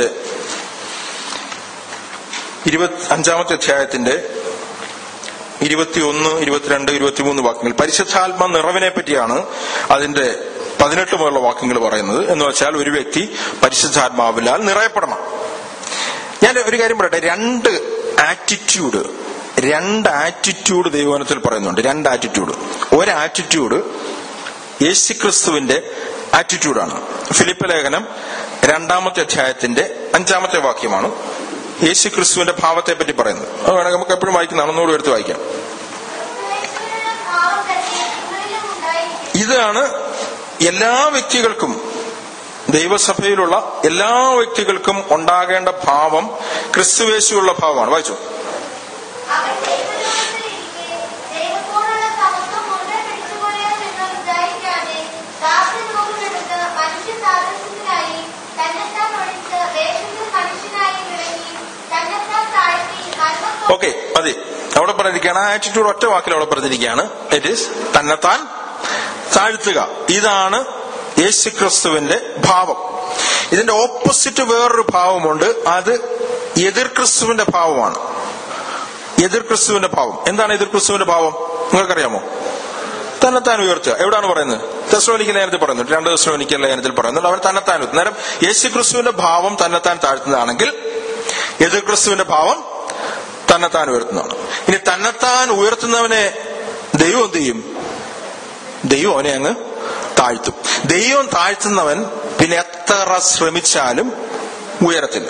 ഇരുപത്തി അഞ്ചാമത്തെ അധ്യായത്തിന്റെ ഇരുപത്തിയൊന്ന് ഇരുപത്തിരണ്ട് ഇരുപത്തിമൂന്ന് വാക്യങ്ങൾ പരിശുദ്ധാത്മ നിറവിനെ പറ്റിയാണ് അതിന്റെ പതിനെട്ട് മുതലുള്ള വാക്യങ്ങൾ പറയുന്നത് എന്ന് വെച്ചാൽ ഒരു വ്യക്തി പരിശുദ്ധാത്മാവിലാൽ നിറയപ്പെടണം ഞാൻ ഒരു കാര്യം പറയട്ടെ രണ്ട് ആറ്റിറ്റ്യൂഡ് രണ്ട് ആറ്റിറ്റ്യൂഡ് ദൈവവനത്തിൽ പറയുന്നുണ്ട് രണ്ട് ആറ്റിറ്റ്യൂഡ് ഒരു ആറ്റിറ്റ്യൂഡ് യേശുക്രിസ്തുവിന്റെ ആറ്റിറ്റ്യൂഡാണ് ഫിലിപ്പ് ലേഖനം രണ്ടാമത്തെ അധ്യായത്തിന്റെ അഞ്ചാമത്തെ വാക്യമാണ് യേശുക്രിസ്തുവിന്റെ ഭാവത്തെ പറ്റി പറയുന്നത് അത് വേണമെങ്കിൽ നമുക്ക് എപ്പോഴും വായിക്കുന്നതാണ് ഒന്നുകൂടി എടുത്ത് വായിക്കാം ക്രിസ്തുവിന്റെ ഭാവം തന്നെ നിങ്ങളിലും ഉണ്ടായിരിക്കും ഇതാണ് എല്ലാ വ്യക്തികൾക്കും ദൈവസഭയിലുള്ള എല്ലാ വ്യക്തികൾക്കും ഉണ്ടാകേണ്ട ഭാവം ക്രിസ്തുവേശുള്ള ഭാവമാണ് വായിച്ചു അവൻ ദൈവലോകത്തിലിരിക്കെ ദൈവത്തോടുള്ള സമത്വം മുറുകെ പിടിച്ചുകൊള്ളണമെന്ന് വിചാരിക്കാതെ ദാസ്യരൂപമെടുത്ത് മനുഷ്യ സാദൃശ്യത്തിനായി തന്നെത്താൻ ഒഴിച്ച് വേഷത്തിൽ മനുഷ്യനായി വിളങ്ങി തന്നെത്താൻ താഴ്ത്തി നന്മ ഓക്കെ മതി അവിടെ പറഞ്ഞിരിക്കുകയാണ് ആ ആറ്റിറ്റ്യൂഡ് ഒറ്റ വാക്കിൽ അവിടെ പറഞ്ഞിരിക്കുകയാണ് ഇറ്റ് ഈസ് തന്നെത്താൻ താഴ്ത്തുക ഇതാണ് യേശുക്രിസ്തുവിന്റെ ഭാവം ഇതിന്റെ ഓപ്പോസിറ്റ് വേറൊരു ഭാവമുണ്ട് അത് എതിർ ക്രിസ്തുവിന്റെ ഭാവമാണ് എതിർ ക്രിസ്തുവിന്റെ ഭാവം എന്താണ് എതിർ ക്രിസ്തുവിന്റെ ഭാവം നിങ്ങൾക്കറിയാമോ തന്നെത്താൻ ഉയർത്തുക എവിടാണ് പറയുന്നത് തെസ്ലോനിക്ക ലേഖനത്തിൽ പറയുന്നുണ്ട് രണ്ട് തെസ്ലോനിക്ക ലേഖനത്തിൽ പറയുന്നുണ്ട് അവൻ തന്നെത്താൻ ഉയർത്തും നേരം യേശു ക്രിസ്തുവിന്റെ ഭാവം തന്നെത്താൻ താഴ്ത്തുന്നതാണെങ്കിൽ എതിർ ക്രിസ്തുവിന്റെ ഭാവം തന്നെത്താൻ ഉയർത്തുന്നതാണ് ഇനി തന്നെത്താൻ ഉയർത്തുന്നവനെ ദൈവം എന്ത് ചെയ്യും ദൈവം അവനെ അങ്ങ് താഴ്ത്തും ദൈവം താഴ്ത്തുന്നവൻ പിന്നെ എത്ര ശ്രമിച്ചാലും ഉയരത്തില്ല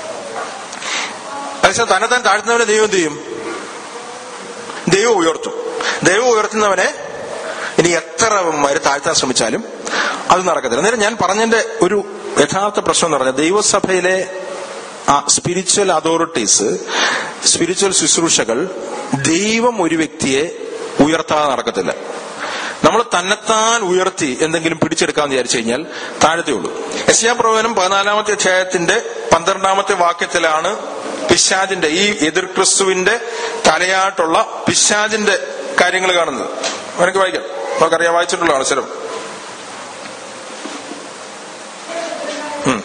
അതേസമയം തന്നെത്താൻ താഴ്ത്തുന്നവനെ ദൈവം എന്ത് ചെയ്യും ദൈവം ഉയർത്തും ദൈവം ഉയർത്തുന്നവനെ ഇനി എത്ര വരെ താഴ്ത്താൻ ശ്രമിച്ചാലും അത് നടക്കത്തില്ല അന്നേരം ഞാൻ പറഞ്ഞതിന്റെ ഒരു യഥാർത്ഥ പ്രശ്നം എന്ന് പറഞ്ഞാൽ ദൈവസഭയിലെ ആ സ്പിരിച്വൽ അതോറിറ്റീസ് സ്പിരിച്വൽ ശുശ്രൂഷകൾ ദൈവം ഒരു വ്യക്തിയെ ഉയർത്താതെ നടക്കത്തില്ല നമ്മൾ തന്നെത്താൻ ഉയർത്തി എന്തെങ്കിലും പിടിച്ചെടുക്കാന്ന് വിചാരിച്ചു കഴിഞ്ഞാൽ താഴത്തേ ഉള്ളൂ യശയാ പ്രവചനം പതിനാലാമത്തെ അധ്യായത്തിന്റെ പന്ത്രണ്ടാമത്തെ വാക്യത്തിലാണ് പിശാജിന്റെ ഈ എതിർ ക്രിസ്തുവിന്റെ തലയാട്ടുള്ള പിശാജിന്റെ കാര്യങ്ങൾ കാണുന്നത് എനിക്ക് വായിക്കാം നമുക്കറിയാം വായിച്ചിട്ടുള്ളതാണ് സ്ഥലം ഉം.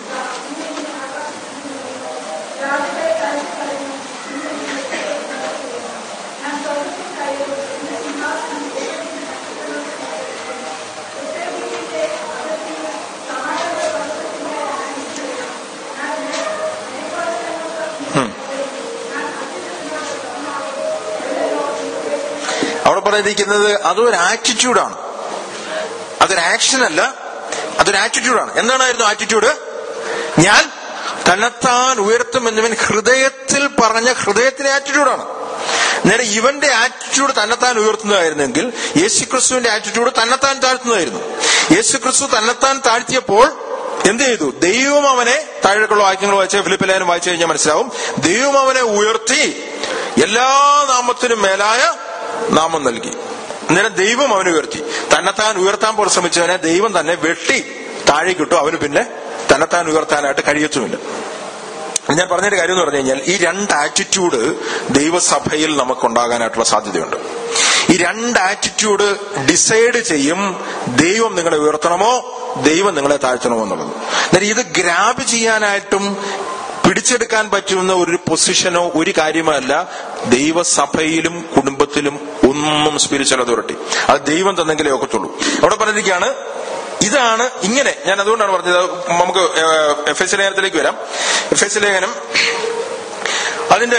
അവിടെ പറഞ്ഞിരിക്കുന്നത് അതൊരു ആറ്റിറ്റ്യൂഡാണ് അതൊരു ആക്ഷൻ അല്ല അതൊരു ആറ്റിറ്റ്യൂഡാണ് എന്താണായിരുന്നു ആറ്റിറ്റ്യൂഡ് ഞാൻ തന്നെത്താൻ ഉയർത്തും എന്നിവൻ ഹൃദയത്തിൽ പറഞ്ഞ ഹൃദയത്തിലെ ആറ്റിറ്റ്യൂഡാണ് നേരെ ഇവന്റെ ആറ്റിറ്റ്യൂഡ് തന്നെത്താൻ ഉയർത്തുന്നതായിരുന്നെങ്കിൽ യേശുക്രിസ്തുവിന്റെ ആറ്റിറ്റ്യൂഡ് തന്നെത്താൻ താഴ്ത്തുന്നതായിരുന്നു യേശുക്രിസ്തു തന്നെത്താൻ താഴ്ത്തിയപ്പോൾ എന്ത് ചെയ്തു ദൈവം അവനെ താഴേക്കുള്ള വാക്യങ്ങൾ വായിച്ച ഫിലിപ്പിലാനും വായിച്ചു കഴിഞ്ഞാൽ മനസ്സിലാവും ദൈവം അവനെ ഉയർത്തി എല്ലാ നാമത്തിനും മേലായ നാമം നൽകി അന്നേരം ദൈവം അവനെ ഉയർത്തി തന്നെത്താൻ ഉയർത്താൻ പോലും ശ്രമിച്ചവനെ ദൈവം തന്നെ വെട്ടി താഴേക്കിട്ടു അവന് പിന്നെ തന്നെത്താൻ ഉയർത്താനായിട്ട് കഴിയത്തുമില്ല ഞാൻ പറഞ്ഞൊരു കാര്യം എന്ന് പറഞ്ഞു കഴിഞ്ഞാൽ ഈ രണ്ട് ആറ്റിറ്റ്യൂഡ് ദൈവസഭയിൽ നമുക്കുണ്ടാകാനായിട്ടുള്ള സാധ്യതയുണ്ട് ഈ രണ്ട് ആറ്റിറ്റ്യൂഡ് ഡിസൈഡ് ചെയ്യും ദൈവം നിങ്ങളെ ഉയർത്തണമോ ദൈവം നിങ്ങളെ താഴ്ത്തണമോ എന്നുള്ളത് എന്നാൽ ഇത് ഗ്രാബ് ചെയ്യാനായിട്ടും പിടിച്ചെടുക്കാൻ പറ്റുന്ന ഒരു പൊസിഷനോ ഒരു കാര്യമല്ല ദൈവസഭയിലും കുടുംബത്തിലും ഒന്നും സ്പിരിച്വൽ അതോറിറ്റി അത് ദൈവം തന്നെങ്കിലേ ഒക്കത്തുള്ളൂ അവിടെ പറഞ്ഞിരിക്കുകയാണ് ഇതാണ് ഇങ്ങനെ ഞാൻ അതുകൊണ്ടാണ് പറഞ്ഞത് നമുക്ക് എഫ് എസ് ലേഖനത്തിലേക്ക് വരാം എഫ് എസ് ലേഖനം അതിന്റെ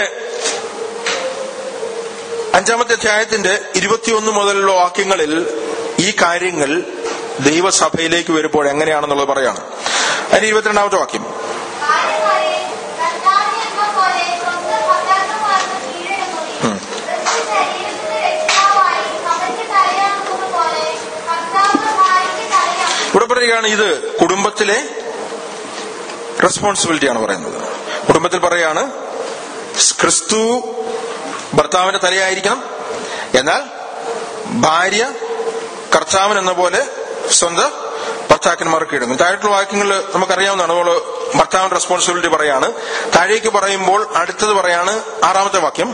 അഞ്ചാമത്തെ അധ്യായത്തിന്റെ ഇരുപത്തിയൊന്ന് മുതലുള്ള വാക്യങ്ങളിൽ ഈ കാര്യങ്ങൾ ദൈവസഭയിലേക്ക് വരുമ്പോൾ എങ്ങനെയാണെന്നുള്ളത് പറയാണ് അതിന്റെ ഇരുപത്തിരണ്ടാമത്തെ വാക്യം ഭാര്യമാരെ കർത്താവിനെ എന്ന പോലെ സ്വന്തം ഭർത്താക്കന്മാർക്ക് കീഴടങ്ങുകയും ക്രിസ്തു ശരീരത്തിന്റെ രക്ഷിതാവായി സഭയ്ക്ക് തലയാകുന്നത് പോലെ കർത്താവ് ഭാര്യയ്ക്ക് തലയാകും ഇവിടെ പറയുകയാണ് ഇത് കുടുംബത്തിലെ റെസ്പോൺസിബിലിറ്റിയാണ് പറയുന്നത് കുടുംബത്തിൽ പറയാണ് ക്രിസ്തു ഭർത്താവിന്റെ തലയായിരിക്കണം എന്നാൽ ഭാര്യ കർത്താവൻ എന്ന പോലെ സ്വന്തം ഭർത്താക്കന്മാർക്ക് കീഴടങ്ങും താഴെയുള്ള വാക്യങ്ങൾ നമുക്കറിയാവുന്നതാണ് നമ്മൾ ഭർത്താവിന്റെ റെസ്പോൺസിബിലിറ്റി പറയാണ് താഴേക്ക് പറയുമ്പോൾ അടുത്തത് പറയാണ് ആറാമത്തെ വാക്യം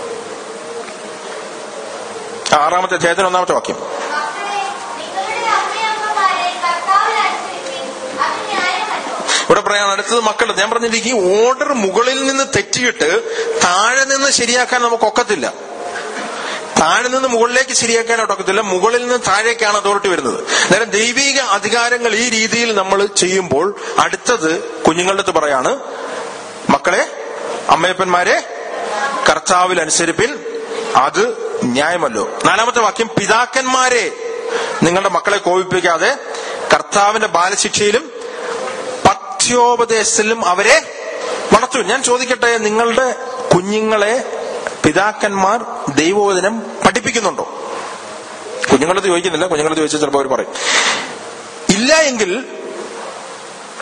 ആ, ആറാമത്തെ അധ്യായത്തിന് ഒന്നാമത്തെ വാക്യം മക്കളെ നിങ്ങളുടെ അമ്മയമ്മമാരെ കർത്താവിൽ അനുസരിപ്പിൻ അത് ന്യായമല്ലോ ഇവിടെ പറയാൻ അടുത്തത് മക്കൾ ഞാൻ പറഞ്ഞിരിക്കും ഈ ഓർഡർ മുകളിൽ നിന്ന് തെറ്റിയിട്ട് താഴെ നിന്ന് ശരിയാക്കാൻ നമുക്ക് ഒക്കത്തില്ല താഴെ നിന്ന് മുകളിലേക്ക് ശരിയാക്കാൻ ഒക്കത്തില്ല മുകളിൽ നിന്ന് താഴേക്കാണ് അതോറിറ്റി വരുന്നത് നേരം ദൈവിക അധികാരങ്ങൾ ഈ രീതിയിൽ നമ്മൾ ചെയ്യുമ്പോൾ അടുത്തത് കുഞ്ഞുങ്ങളുടെ അടുത്ത് പറയാണ് മക്കളെ അമ്മയപ്പന്മാരെ കർത്താവിൽ അനുസരിപ്പിൻ അത് ന്യായമല്ലോ നാലാമത്തെ വാക്യം പിതാക്കന്മാരെ നിങ്ങളുടെ മക്കളെ കോപിപ്പിക്കാതെ കർത്താവിന്റെ ബാലശിക്ഷയിലും പഥ്യോപദേശത്തിലും അവരെ വളർത്തു ഞാൻ ചോദിക്കട്ടെ നിങ്ങളുടെ കുഞ്ഞുങ്ങളെ പിതാക്കന്മാർ ദൈവോധനം പഠിപ്പിക്കുന്നുണ്ടോ കുഞ്ഞുങ്ങളത് ചോദിക്കുന്നില്ല കുഞ്ഞുങ്ങളത് ചോദിച്ചാൽ ചിലപ്പോൾ അവർ പറയും ഇല്ല എങ്കിൽ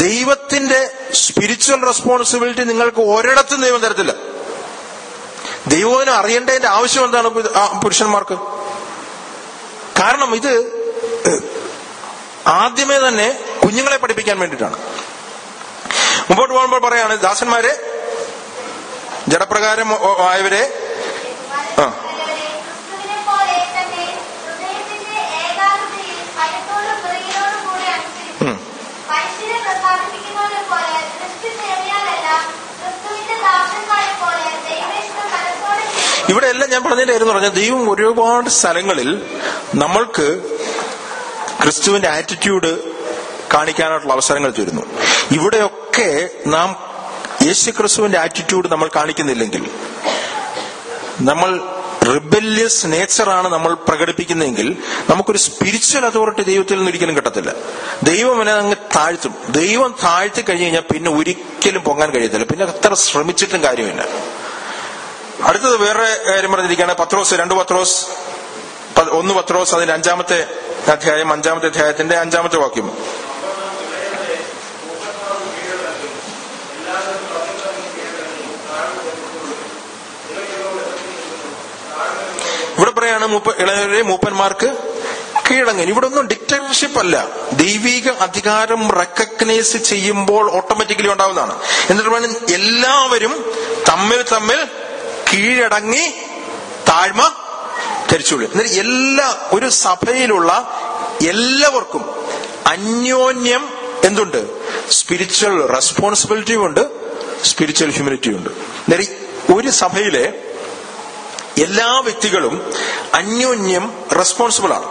ദൈവത്തിന്റെ സ്പിരിച്വൽ റെസ്പോൺസിബിലിറ്റി നിങ്ങൾക്ക് ഒരിടത്തും ദൈവം തരത്തില്ല ദൈവത്തിന് അറിയേണ്ടതിന്റെ ആവശ്യം എന്താണ് പു- ആ പുരുഷന്മാർക്ക് കാരണം ഇത് ഏഹ്, ആദ്യമേ തന്നെ കുഞ്ഞുങ്ങളെ പഠിപ്പിക്കാൻ വേണ്ടിയിട്ടാണ് മുമ്പോട്ട് പോകുമ്പോൾ പറയാണ് ദാസന്മാരെ ജഡപ്രകാരം ഓ- ആയവരെ ആ ക്രിസ്തുവിനെ പോലെ തന്നെ ഹൃദയത്തിന്റെ ഏകാഗ്രതയിൽ ഭയത്തോടും വിറയലോടും കൂടി അനുസരിക്കും ഉം. മനുഷ്യരെ പ്രസാദിപ്പിക്കുന്നത് പോലെ ദൃഷ്ടി സേവയാലല്ല ക്രിസ്തുവിന്റെ ദാസന്മാരെ പോലെ ദൈവേഷ്ടം മനസ്സോടെ ചെയ്യും. ഇവിടെ എല്ലാം ഞാൻ പറഞ്ഞതിന്റെ കാര്യം എന്ന് പറഞ്ഞാൽ ദൈവം ഒരുപാട് സ്ഥലങ്ങളിൽ നമ്മൾക്ക് ക്രിസ്തുവിന്റെ ആറ്റിറ്റ്യൂഡ് കാണിക്കാനായിട്ടുള്ള അവസരങ്ങൾ തരുന്നു ഇവിടെയൊക്കെ നാം യേശു ക്രിസ്തുവിന്റെ ആറ്റിറ്റ്യൂഡ് നമ്മൾ കാണിക്കുന്നില്ലെങ്കിൽ നമ്മൾ റിബല്യസ് നേച്ചറാണ് നമ്മൾ പ്രകടിപ്പിക്കുന്നതെങ്കിൽ നമുക്കൊരു സ്പിരിച്വൽ അതോറിറ്റി ദൈവത്തിൽ നിന്ന് ഒരിക്കലും കിട്ടത്തില്ല ദൈവം അവനെ അങ്ങ് താഴ്ത്തും ദൈവം താഴ്ത്തി കഴിഞ്ഞു കഴിഞ്ഞാൽ പിന്നെ ഒരിക്കലും പൊങ്ങാൻ കഴിയത്തില്ല പിന്നെ എത്ര ശ്രമിച്ചിട്ടും കാര്യമില്ല അടുത്തത് വേറെ കാര്യം പറഞ്ഞിരിക്കുകയാണ് പത്രോസ് രണ്ട് പത്രോസ് പ- ഒന്ന് പത്രോസ് അതിന്റെ അഞ്ചാമത്തെ അധ്യായം അഞ്ചാമത്തെ അധ്യായത്തിന്റെ അഞ്ചാമത്തെ വാക്യം ഇവിടെ പറയാണ് മൂപ്പ ഇളയവരെ മൂപ്പന്മാർക്ക് കീഴടങ്ങൻ ഇവിടെ ഒന്നും ഡിക്റ്റേറ്റർഷിപ്പ് അല്ല ദൈവിക അധികാരം റെക്കഗ്നൈസ് ചെയ്യുമ്പോൾ ഓട്ടോമാറ്റിക്കലി ഉണ്ടാവുന്നതാണ് എന്നിട്ട് വേണം എല്ലാവരും തമ്മിൽ തമ്മിൽ കീഴടങ്ങി താഴ്മ ധരിച്ചുള്ളൂ എന്നിട്ട് എല്ലാ ഒരു സഭയിലുള്ള എല്ലാവർക്കും അന്യോന്യം എന്തുണ്ട് സ്പിരിച്വൽ റെസ്പോൺസിബിലിറ്റിയും ഉണ്ട് സ്പിരിച്വൽ ഹ്യൂമിനിറ്റിയും ഉണ്ട് അന്നേരം ഒരു സഭയിലെ എല്ലാ വ്യക്തികളും അന്യോന്യം റെസ്പോൺസിബിൾ ആണ്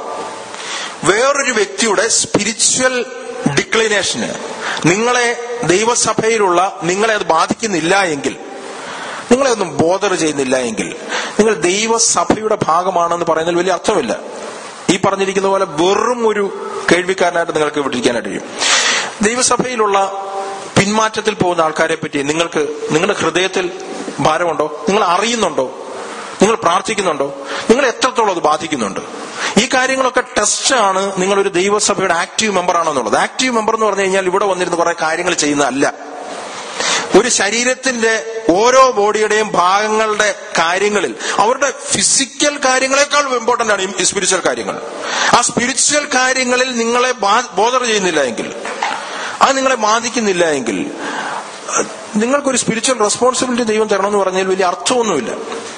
വേറൊരു വ്യക്തിയുടെ സ്പിരിച്വൽ ഡിക്ലിനേഷന് നിങ്ങളെ ദൈവസഭയിലുള്ള നിങ്ങളെ അത് ബാധിക്കുന്നില്ല എങ്കിൽ നിങ്ങളെ ഒന്നും ബോധർ ചെയ്യുന്നില്ല എങ്കിൽ നിങ്ങൾ ദൈവസഭയുടെ ഭാഗമാണെന്ന് പറയുന്നതിൽ വലിയ അർത്ഥമില്ല ഈ പറഞ്ഞിരിക്കുന്ന പോലെ വെറും ഒരു കേൾവിക്കാരനായിട്ട് നിങ്ങൾക്ക് വിട്ടിരിക്കാനായിട്ട് കഴിയും ദൈവസഭയിലുള്ള പിന്മാറ്റത്തിൽ പോകുന്ന ആൾക്കാരെ പറ്റി നിങ്ങൾക്ക് നിങ്ങളുടെ ഹൃദയത്തിൽ ഭാരമുണ്ടോ നിങ്ങൾ അറിയുന്നുണ്ടോ നിങ്ങൾ പ്രാർത്ഥിക്കുന്നുണ്ടോ നിങ്ങൾ എത്രത്തോളം അത് ബാധിക്കുന്നുണ്ട് ഈ കാര്യങ്ങളൊക്കെ ടെസ്റ്റ് ആണ് നിങ്ങൾ ഒരു ദൈവസഭയുടെ ആക്റ്റീവ് മെമ്പർ ആണോ എന്നുള്ളത് ആക്റ്റീവ് മെമ്പർ എന്ന് പറഞ്ഞു കഴിഞ്ഞാൽ ഇവിടെ വന്നിരുന്ന് കുറെ കാര്യങ്ങൾ ചെയ്യുന്നതല്ല ഒരു ശരീരത്തിന്റെ ഓരോ ബോഡിയുടെയും ഭാഗങ്ങളുടെ കാര്യങ്ങളിൽ അവരുടെ ഫിസിക്കൽ കാര്യങ്ങളെക്കാൾ ഇമ്പോർട്ടന്റ് ആണ് ഈ സ്പിരിച്വൽ കാര്യങ്ങൾ ആ സ്പിരിച്വൽ കാര്യങ്ങളിൽ നിങ്ങളെ ബോധർ ചെയ്യുന്നില്ല എങ്കിൽ അത് നിങ്ങളെ ബാധിക്കുന്നില്ല എങ്കിൽ അഹ് നിങ്ങൾക്കൊരു സ്പിരിച്വൽ റെസ്പോൺസിബിലിറ്റി ദൈവം തരണമെന്ന് പറഞ്ഞാൽ വലിയ അർത്ഥമൊന്നുമില്ല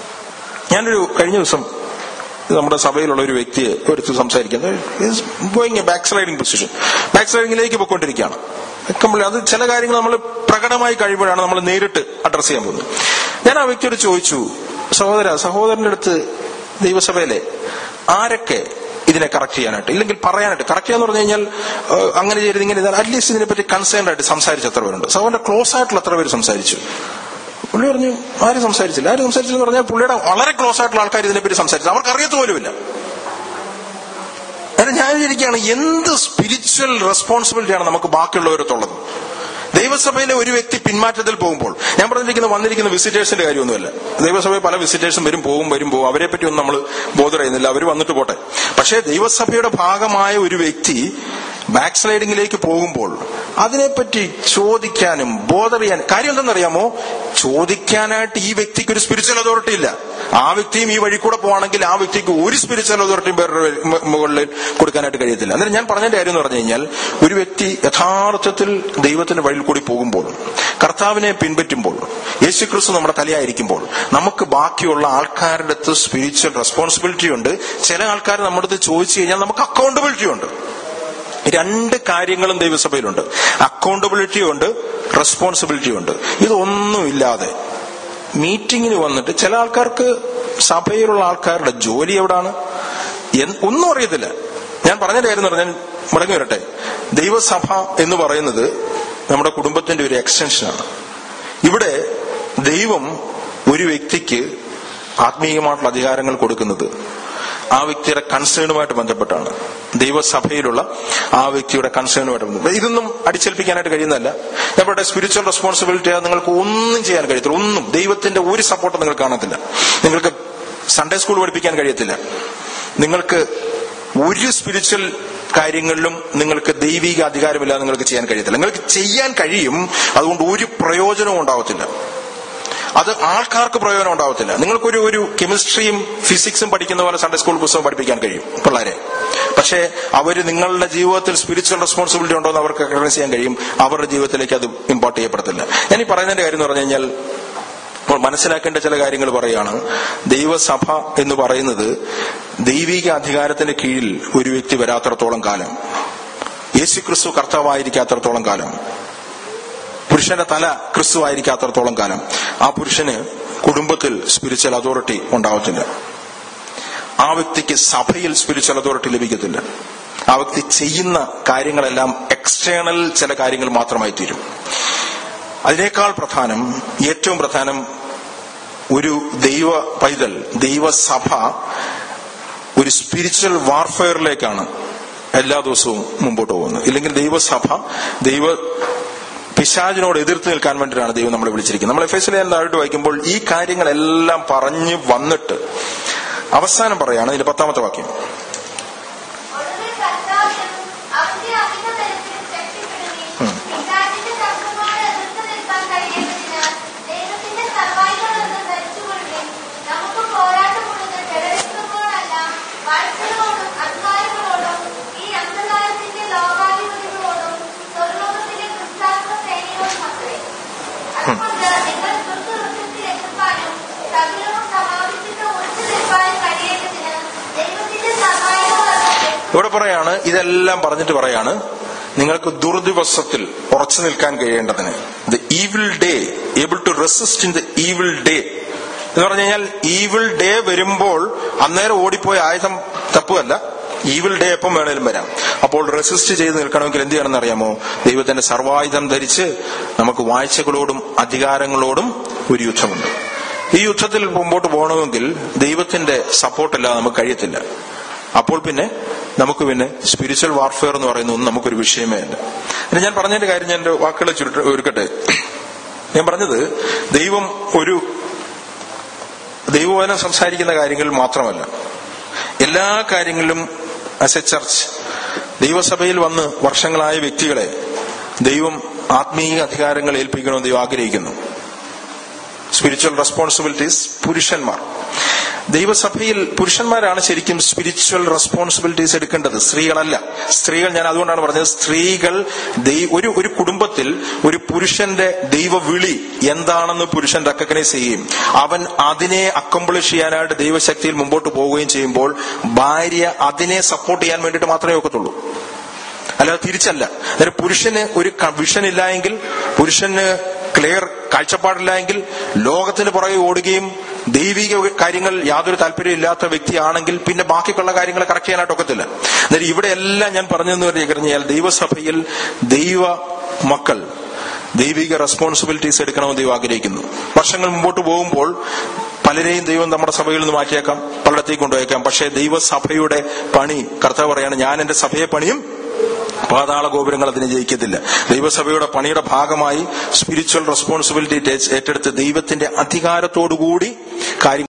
ഞാനൊരു കഴിഞ്ഞ ദിവസം നമ്മുടെ സഭയിലുള്ള ഒരു വ്യക്തിയെ എടുത്ത് സംസാരിക്കുന്നത് going a backsliding position ബാക്ക് സ്ലൈഡിംഗിലേക്ക് പോയിക്കൊണ്ടിരിക്കുകയാണ് കമ്പിളി അത് ചില കാര്യങ്ങൾ നമ്മൾ പ്രകടമായി കഴിയുമ്പോഴാണ് നമ്മൾ നേരിട്ട് അഡ്രസ് ചെയ്യാൻ പോകുന്നത് ഞാൻ ആ വ്യക്തിയോട് ചോദിച്ചു സഹോദര സഹോദരന്റെ അടുത്ത് ദൈവസഭയിലെ ആരൊക്കെ ഇതിനെ കറക്റ്റ് ചെയ്യാനായിട്ട് ഇല്ലെങ്കിൽ പറയാനായിട്ട് കറക്റ്റ് ചെയ്യാന്ന് പറഞ്ഞു കഴിഞ്ഞാൽ ഏഹ്, അങ്ങനെ ചെയ്ത് ഇങ്ങനെ ചെയ്താൽ അറ്റ്ലീസ്റ്റ് ഇതിനെപ്പറ്റി കൺസേൺഡ് ആയിട്ട് സംസാരിച്ച എത്ര പേരുണ്ട് സഹോദരന്റെ ക്ലോസ് ആയിട്ടുള്ള എത്ര പേര് സംസാരിച്ചു പുള്ളി പറഞ്ഞു ആരും സംസാരിച്ചില്ല ആരും സംസാരിച്ചെന്ന് പറഞ്ഞാൽ പുള്ളിയുടെ വളരെ ക്ലോസ് ആയിട്ടുള്ള ആൾക്കാർ ഇതിനെപ്പറ്റി സംസാരിച്ചു അവർക്ക് അറിയത്ത് പോലുമില്ല അതായത് ഞാൻ വിചാരിക്കുകയാണ് എന്ത് സ്പിരിച്വൽ റെസ്പോൺസിബിലിറ്റിയാണ് നമുക്ക് ബാക്കിയുള്ളവരത്തുള്ളത് ദൈവസഭയിലെ ഒരു വ്യക്തി പിന്മാറ്റത്തിൽ പോകുമ്പോൾ ഞാൻ പറഞ്ഞിരിക്കുന്ന വന്നിരിക്കുന്ന വിസിറ്റേഴ്സിന്റെ കാര്യമൊന്നുമല്ല ദൈവസഭയിൽ പല വിസിറ്റേഴ്സും വരും പോകും വരും പോകും അവരെ പറ്റി ഒന്നും നമ്മൾ ബോധർ ചെയ്യുന്നില്ല അവർ വന്നിട്ട് പോട്ടെ പക്ഷേ ദൈവസഭയുടെ ഭാഗമായ ഒരു വ്യക്തി ബാക്ക് സ്ലൈഡിങ്ങിലേക്ക് പോകുമ്പോൾ അതിനെപ്പറ്റി ചോദിക്കാനും ബോധർ ചെയ്യാൻ കാര്യം എന്തെന്നറിയാമോ ചോദിക്കാനായിട്ട് ഈ വ്യക്തിക്ക് ഒരു സ്പിരിച്വൽ അതോറിറ്റി ഇല്ല ആ വ്യക്തിയും ഈ വഴി കൂടെ പോവാണെങ്കിൽ ആ വ്യക്തിക്ക് ഒരു സ്പിരിച്വൽ അതോറിറ്റിയും വേറൊരു മു- മുകളിൽ കൊടുക്കാനായിട്ട് കഴിയത്തില്ല അന്നേരം ഞാൻ പറഞ്ഞതിന്റെ കാര്യം എന്ന് പറഞ്ഞു കഴിഞ്ഞാൽ ഒരു വ്യക്തി യഥാർത്ഥത്തിൽ ദൈവത്തിന്റെ വഴിയിൽ കൂടി പോകുമ്പോൾ കർത്താവിനെ പിൻപറ്റുമ്പോൾ യേശുക്രിസ്തു നമ്മുടെ തലയായിരിക്കുമ്പോൾ നമുക്ക് ബാക്കിയുള്ള ആൾക്കാരുടെ അടുത്ത് സ്പിരിച്വൽ റെസ്പോൺസിബിലിറ്റി ഉണ്ട് ചില ആൾക്കാർ നമ്മുടെ അടുത്ത് ചോദിച്ചു കഴിഞ്ഞാൽ നമുക്ക് അക്കൗണ്ടബിലിറ്റി ഉണ്ട് രണ്ട് കാര്യങ്ങളും ദൈവസഭയിലുണ്ട് അക്കൗണ്ടബിലിറ്റി ഉണ്ട് റെസ്പോൺസിബിലിറ്റി ഉണ്ട് ഇതൊന്നുമില്ലാതെ മീറ്റിങ്ങിന് വന്നിട്ട് ചില ആൾക്കാർക്ക് സഭയിലുള്ള ആൾക്കാരുടെ ജോലി എവിടാണ് എന്ന് ഒന്നും അറിയത്തില്ല ഞാൻ പറഞ്ഞ കാര്യം എന്ന് പറഞ്ഞാൽ മടങ്ങി വരട്ടെ ദൈവസഭ എന്ന് പറയുന്നത് നമ്മുടെ കുടുംബത്തിന്റെ ഒരു എക്സ്റ്റൻഷനാണ് ഇവിടെ ദൈവം ഒരു വ്യക്തിക്ക് ആത്മീയമായിട്ടുള്ള അധികാരങ്ങൾ കൊടുക്കുന്നത് ആ വ്യക്തിയുടെ കൺസേണുമായിട്ട് ബന്ധപ്പെട്ടാണ് ദൈവസഭയിലുള്ള ആ വ്യക്തിയുടെ കൺസേണുമായിട്ട് ബന്ധപ്പെട്ട് ഇതൊന്നും അടിച്ചേൽപ്പിക്കാനായിട്ട് കഴിയുന്നതല്ല ഞാൻ പറയട്ടെ സ്പിരിച്വൽ റെസ്പോൺസിബിലിറ്റി നിങ്ങൾക്ക് ഒന്നും ചെയ്യാൻ കഴിയത്തില്ല ഒന്നും ദൈവത്തിന്റെ ഒരു സപ്പോർട്ട് നിങ്ങൾ കാണത്തില്ല നിങ്ങൾക്ക് സൺഡേ സ്കൂൾ പഠിപ്പിക്കാൻ കഴിയത്തില്ല നിങ്ങൾക്ക് ഒരു സ്പിരിച്വൽ കാര്യങ്ങളിലും നിങ്ങൾക്ക് ദൈവിക അധികാരമില്ലാതെ നിങ്ങൾക്ക് ചെയ്യാൻ കഴിയത്തില്ല നിങ്ങൾക്ക് ചെയ്യാൻ കഴിയും അതുകൊണ്ട് ഒരു പ്രയോജനവും ഉണ്ടാവത്തില്ല അത് ആൾക്കാർക്ക് പ്രയോജനം ഉണ്ടാവത്തില്ല നിങ്ങൾക്കൊരു ഒരു കെമിസ്ട്രിയും ഫിസിക്സും പഠിക്കുന്ന പോലെ സൺഡേ സ്കൂൾ പുസ്തകം പഠിപ്പിക്കാൻ കഴിയും പിള്ളേരെ പക്ഷേ അവര് നിങ്ങളുടെ ജീവിതത്തിൽ സ്പിരിച്വൽ റെസ്പോൺസിബിലിറ്റി ഉണ്ടോ എന്ന് അവർക്ക് റെക്കഗ്നൈസ് ചെയ്യാൻ കഴിയും അവരുടെ ജീവിതത്തിലേക്ക് അത് ഇമ്പോർട്ട് ചെയ്യപ്പെടത്തില്ല ഞാൻ ഈ പറയുന്നതിന്റെ കാര്യം എന്ന് പറഞ്ഞു കഴിഞ്ഞാൽ അപ്പോൾ മനസ്സിലാക്കേണ്ട ചില കാര്യങ്ങൾ പറയുകയാണ് ദൈവസഭ എന്ന് പറയുന്നത് ദൈവിക അധികാരത്തിന്റെ കീഴിൽ ഒരു വ്യക്തി വരാത്തിടത്തോളം കാലം യേശു ക്രിസ്തു കർത്താവായിരിക്കാത്തിടത്തോളം കാലം പുരുഷന്റെ തല ക്രിസ്തു ആയിരിക്കാത്തിടത്തോളം കാലം ആ പുരുഷന് കുടുംബത്തിൽ സ്പിരിച്വൽ അതോറിറ്റി ഉണ്ടാവത്തില്ല ആ വ്യക്തിക്ക് സഭയിൽ സ്പിരിച്വൽ അതോറിറ്റി ലഭിക്കത്തില്ല ആ വ്യക്തി ചെയ്യുന്ന കാര്യങ്ങളെല്ലാം എക്സ്റ്റേണൽ ചില കാര്യങ്ങൾ മാത്രമായി തീരും അതിനേക്കാൾ പ്രധാനം ഏറ്റവും പ്രധാനം ഒരു ദൈവ പൈതൽ ദൈവസഭ ഒരു സ്പിരിച്വൽ വാർഫെയറിലേക്കാണ് എല്ലാ ദിവസവും മുമ്പോട്ട് പോകുന്നത് ഇല്ലെങ്കിൽ ദൈവസഭ ദൈവ പിശാചിനോട് എതിർത്ത് നിൽക്കാൻ വേണ്ടിയിട്ടാണ് ദൈവം നമ്മളെ വിളിച്ചിരിക്കുന്നത് നമ്മൾ എഫ് എസ് താഴോട്ട് വായിക്കുമ്പോൾ ഈ കാര്യങ്ങളെല്ലാം പറഞ്ഞു വന്നിട്ട് അവസാനം പറയാണ് ഇതിന്റെ പത്താമത്തെ വാക്യം ഒടുവിൽ കർത്താവിനും അവന്റെ അമിത ബലത്തിനും ശക്തിപ്പെടുകയും പിശാചിന്റെ ശബ്ദത്തോട് എതിർത്ത് നിൽക്കാൻ കഴിയേണ്ടതിന് ദൈവത്തിന്റെ സർവായുധങ്ങളെന്ന് ധരിച്ചുകൊള്ളുകയും നമുക്ക് പോരാട്ടമുള്ളത് ജഡരക്തങ്ങളോടല്ല വാഴ്ചകളോടും അധികാരങ്ങളോടും ഈ അന്ധകാരത്തിന്റെ ലോകാധിപതികളോടും സ്വർലോകത്തിലെ ക്രിസ്താത്മ സേനയോടും അത്രേ അതുകൊണ്ട് നിങ്ങൾ ദുർഗവൃത്തത്തിൽ എത്തുവാനും സകലവും സമാപിച്ചിട്ട് ഒളിച്ചു നിൽക്കാനും കഴിയേണ്ടതിന് ദൈവത്തിന്റെ സർവായുധങ്ങളെന്ന് ഇവിടെ പറയാണ് ഇതെല്ലാം പറഞ്ഞിട്ട് പറയാണ് നിങ്ങൾക്ക് ദുർദിവസത്തിൽ ഉറച്ചു നിൽക്കാൻ കഴിയേണ്ടതിന് the evil day able to resist in the evil day എന്ന് പറഞ്ഞു കഴിഞ്ഞാൽ ഈവിൾ ഡേ വരുമ്പോൾ അന്നേരം ഓടിപ്പോയ ആയുധം തപ്പുമല്ല ഈവിൾ ഡേ എപ്പം വേണേലും വരാം അപ്പോൾ റെസിസ്റ്റ് ചെയ്ത് നിൽക്കണമെങ്കിൽ എന്ത് ചെയ്യണമെന്ന് അറിയാമോ ദൈവത്തിന്റെ സർവായുധം ധരിച്ച് നമുക്ക് വാഴ്ചകളോടും അധികാരങ്ങളോടും ഒരു യുദ്ധമുണ്ട് ഈ യുദ്ധത്തിൽ മുമ്പോട്ട് പോകണമെങ്കിൽ ദൈവത്തിന്റെ സപ്പോർട്ടില്ലാതെ നമുക്ക് കഴിയത്തില്ല അപ്പോൾ പിന്നെ നമുക്ക് പിന്നെ സ്പിരിച്വൽ വാർഫെയർ എന്ന് പറയുന്ന ഒന്നും നമുക്കൊരു വിഷയമേ അല്ല പിന്നെ ഞാൻ പറഞ്ഞതിന്റെ കാര്യം ഞാൻ എന്റെ വാക്കുകളെ ചുരുട്ട ഒരുക്കട്ടെ ഞാൻ പറഞ്ഞത് ദൈവം ഒരു ദൈവവചനം സംസാരിക്കുന്ന കാര്യങ്ങളിൽ മാത്രമല്ല എല്ലാ കാര്യങ്ങളിലും ആസ് എ ചർച്ച് ദൈവസഭയിൽ വന്ന് വർഷങ്ങളായ വ്യക്തികളെ ദൈവം ആത്മീയ അധികാരങ്ങൾ ഏൽപ്പിക്കണമെന്ന് ദൈവം ആഗ്രഹിക്കുന്നു സ്പിരിച്വൽ റെസ്പോൺസിബിലിറ്റീസ് പുരുഷന്മാർ ദൈവസഭയിൽ പുരുഷന്മാരാണ് ശരിക്കും സ്പിരിച്വൽ റെസ്പോൺസിബിലിറ്റീസ് എടുക്കേണ്ടത് സ്ത്രീകളല്ല സ്ത്രീകൾ ഞാൻ അതുകൊണ്ടാണ് പറഞ്ഞത് സ്ത്രീകൾ ദൈ- ഒരു ഒരു കുടുംബത്തിൽ ഒരു പുരുഷന്റെ ദൈവവിളി എന്താണെന്ന് പുരുഷൻ റെക്കഗ്നൈസ് ചെയ്യുകയും അവൻ അതിനെ അക്കംപ്ലിഷ് ചെയ്യാനായിട്ട് ദൈവശക്തിയിൽ മുമ്പോട്ട് പോവുകയും ചെയ്യുമ്പോൾ ഭാര്യ അതിനെ സപ്പോർട്ട് ചെയ്യാൻ വേണ്ടിയിട്ട് മാത്രമേ ഒക്കത്തുള്ളൂ അല്ലാതെ തിരിച്ചല്ല അന്നേരം പുരുഷന് ഒരു വിഷൻ ഇല്ല എങ്കിൽ പുരുഷന് ക്ലിയർ കാഴ്ചപ്പാടില്ല എങ്കിൽ ലോകത്തിന് പുറകെ ഓടുകയും ദൈവിക കാര്യങ്ങൾ യാതൊരു താല്പര്യമില്ലാത്ത വ്യക്തിയാണെങ്കിൽ പിന്നെ ബാക്കിയുള്ള കാര്യങ്ങൾ കറക്റ്റ് ചെയ്യാനായിട്ട് ഒക്കത്തില്ല അന്നേരം ഇവിടെ എല്ലാം ഞാൻ പറഞ്ഞെന്ന് പറഞ്ഞു കഴിഞ്ഞാൽ ദൈവസഭയിൽ ദൈവ മക്കൾ ദൈവിക റെസ്പോൺസിബിലിറ്റീസ് എടുക്കണമെന്ന് ദൈവം ആഗ്രഹിക്കുന്നു വർഷങ്ങൾ മുമ്പോട്ട് പോകുമ്പോൾ പലരെയും ദൈവം നമ്മുടെ സഭയിൽ നിന്ന് മാറ്റിയേക്കാം പലയിടത്തേക്ക് കൊണ്ടുപോയേക്കാം പക്ഷേ ദൈവസഭയുടെ പണി കർത്താവ് പറയാണ് ഞാൻ എന്റെ സഭയെ പണിയും പാതാള ഗോപുരങ്ങൾ അതിനെ ജയിക്കത്തില്ല ദൈവസഭയുടെ പണിയുടെ ഭാഗമായി സ്പിരിച്വൽ റെസ്പോൺസിബിലിറ്റി ഏറ്റെടുത്ത് ദൈവത്തിന്റെ അധികാരത്തോടുകൂടി കാര്യം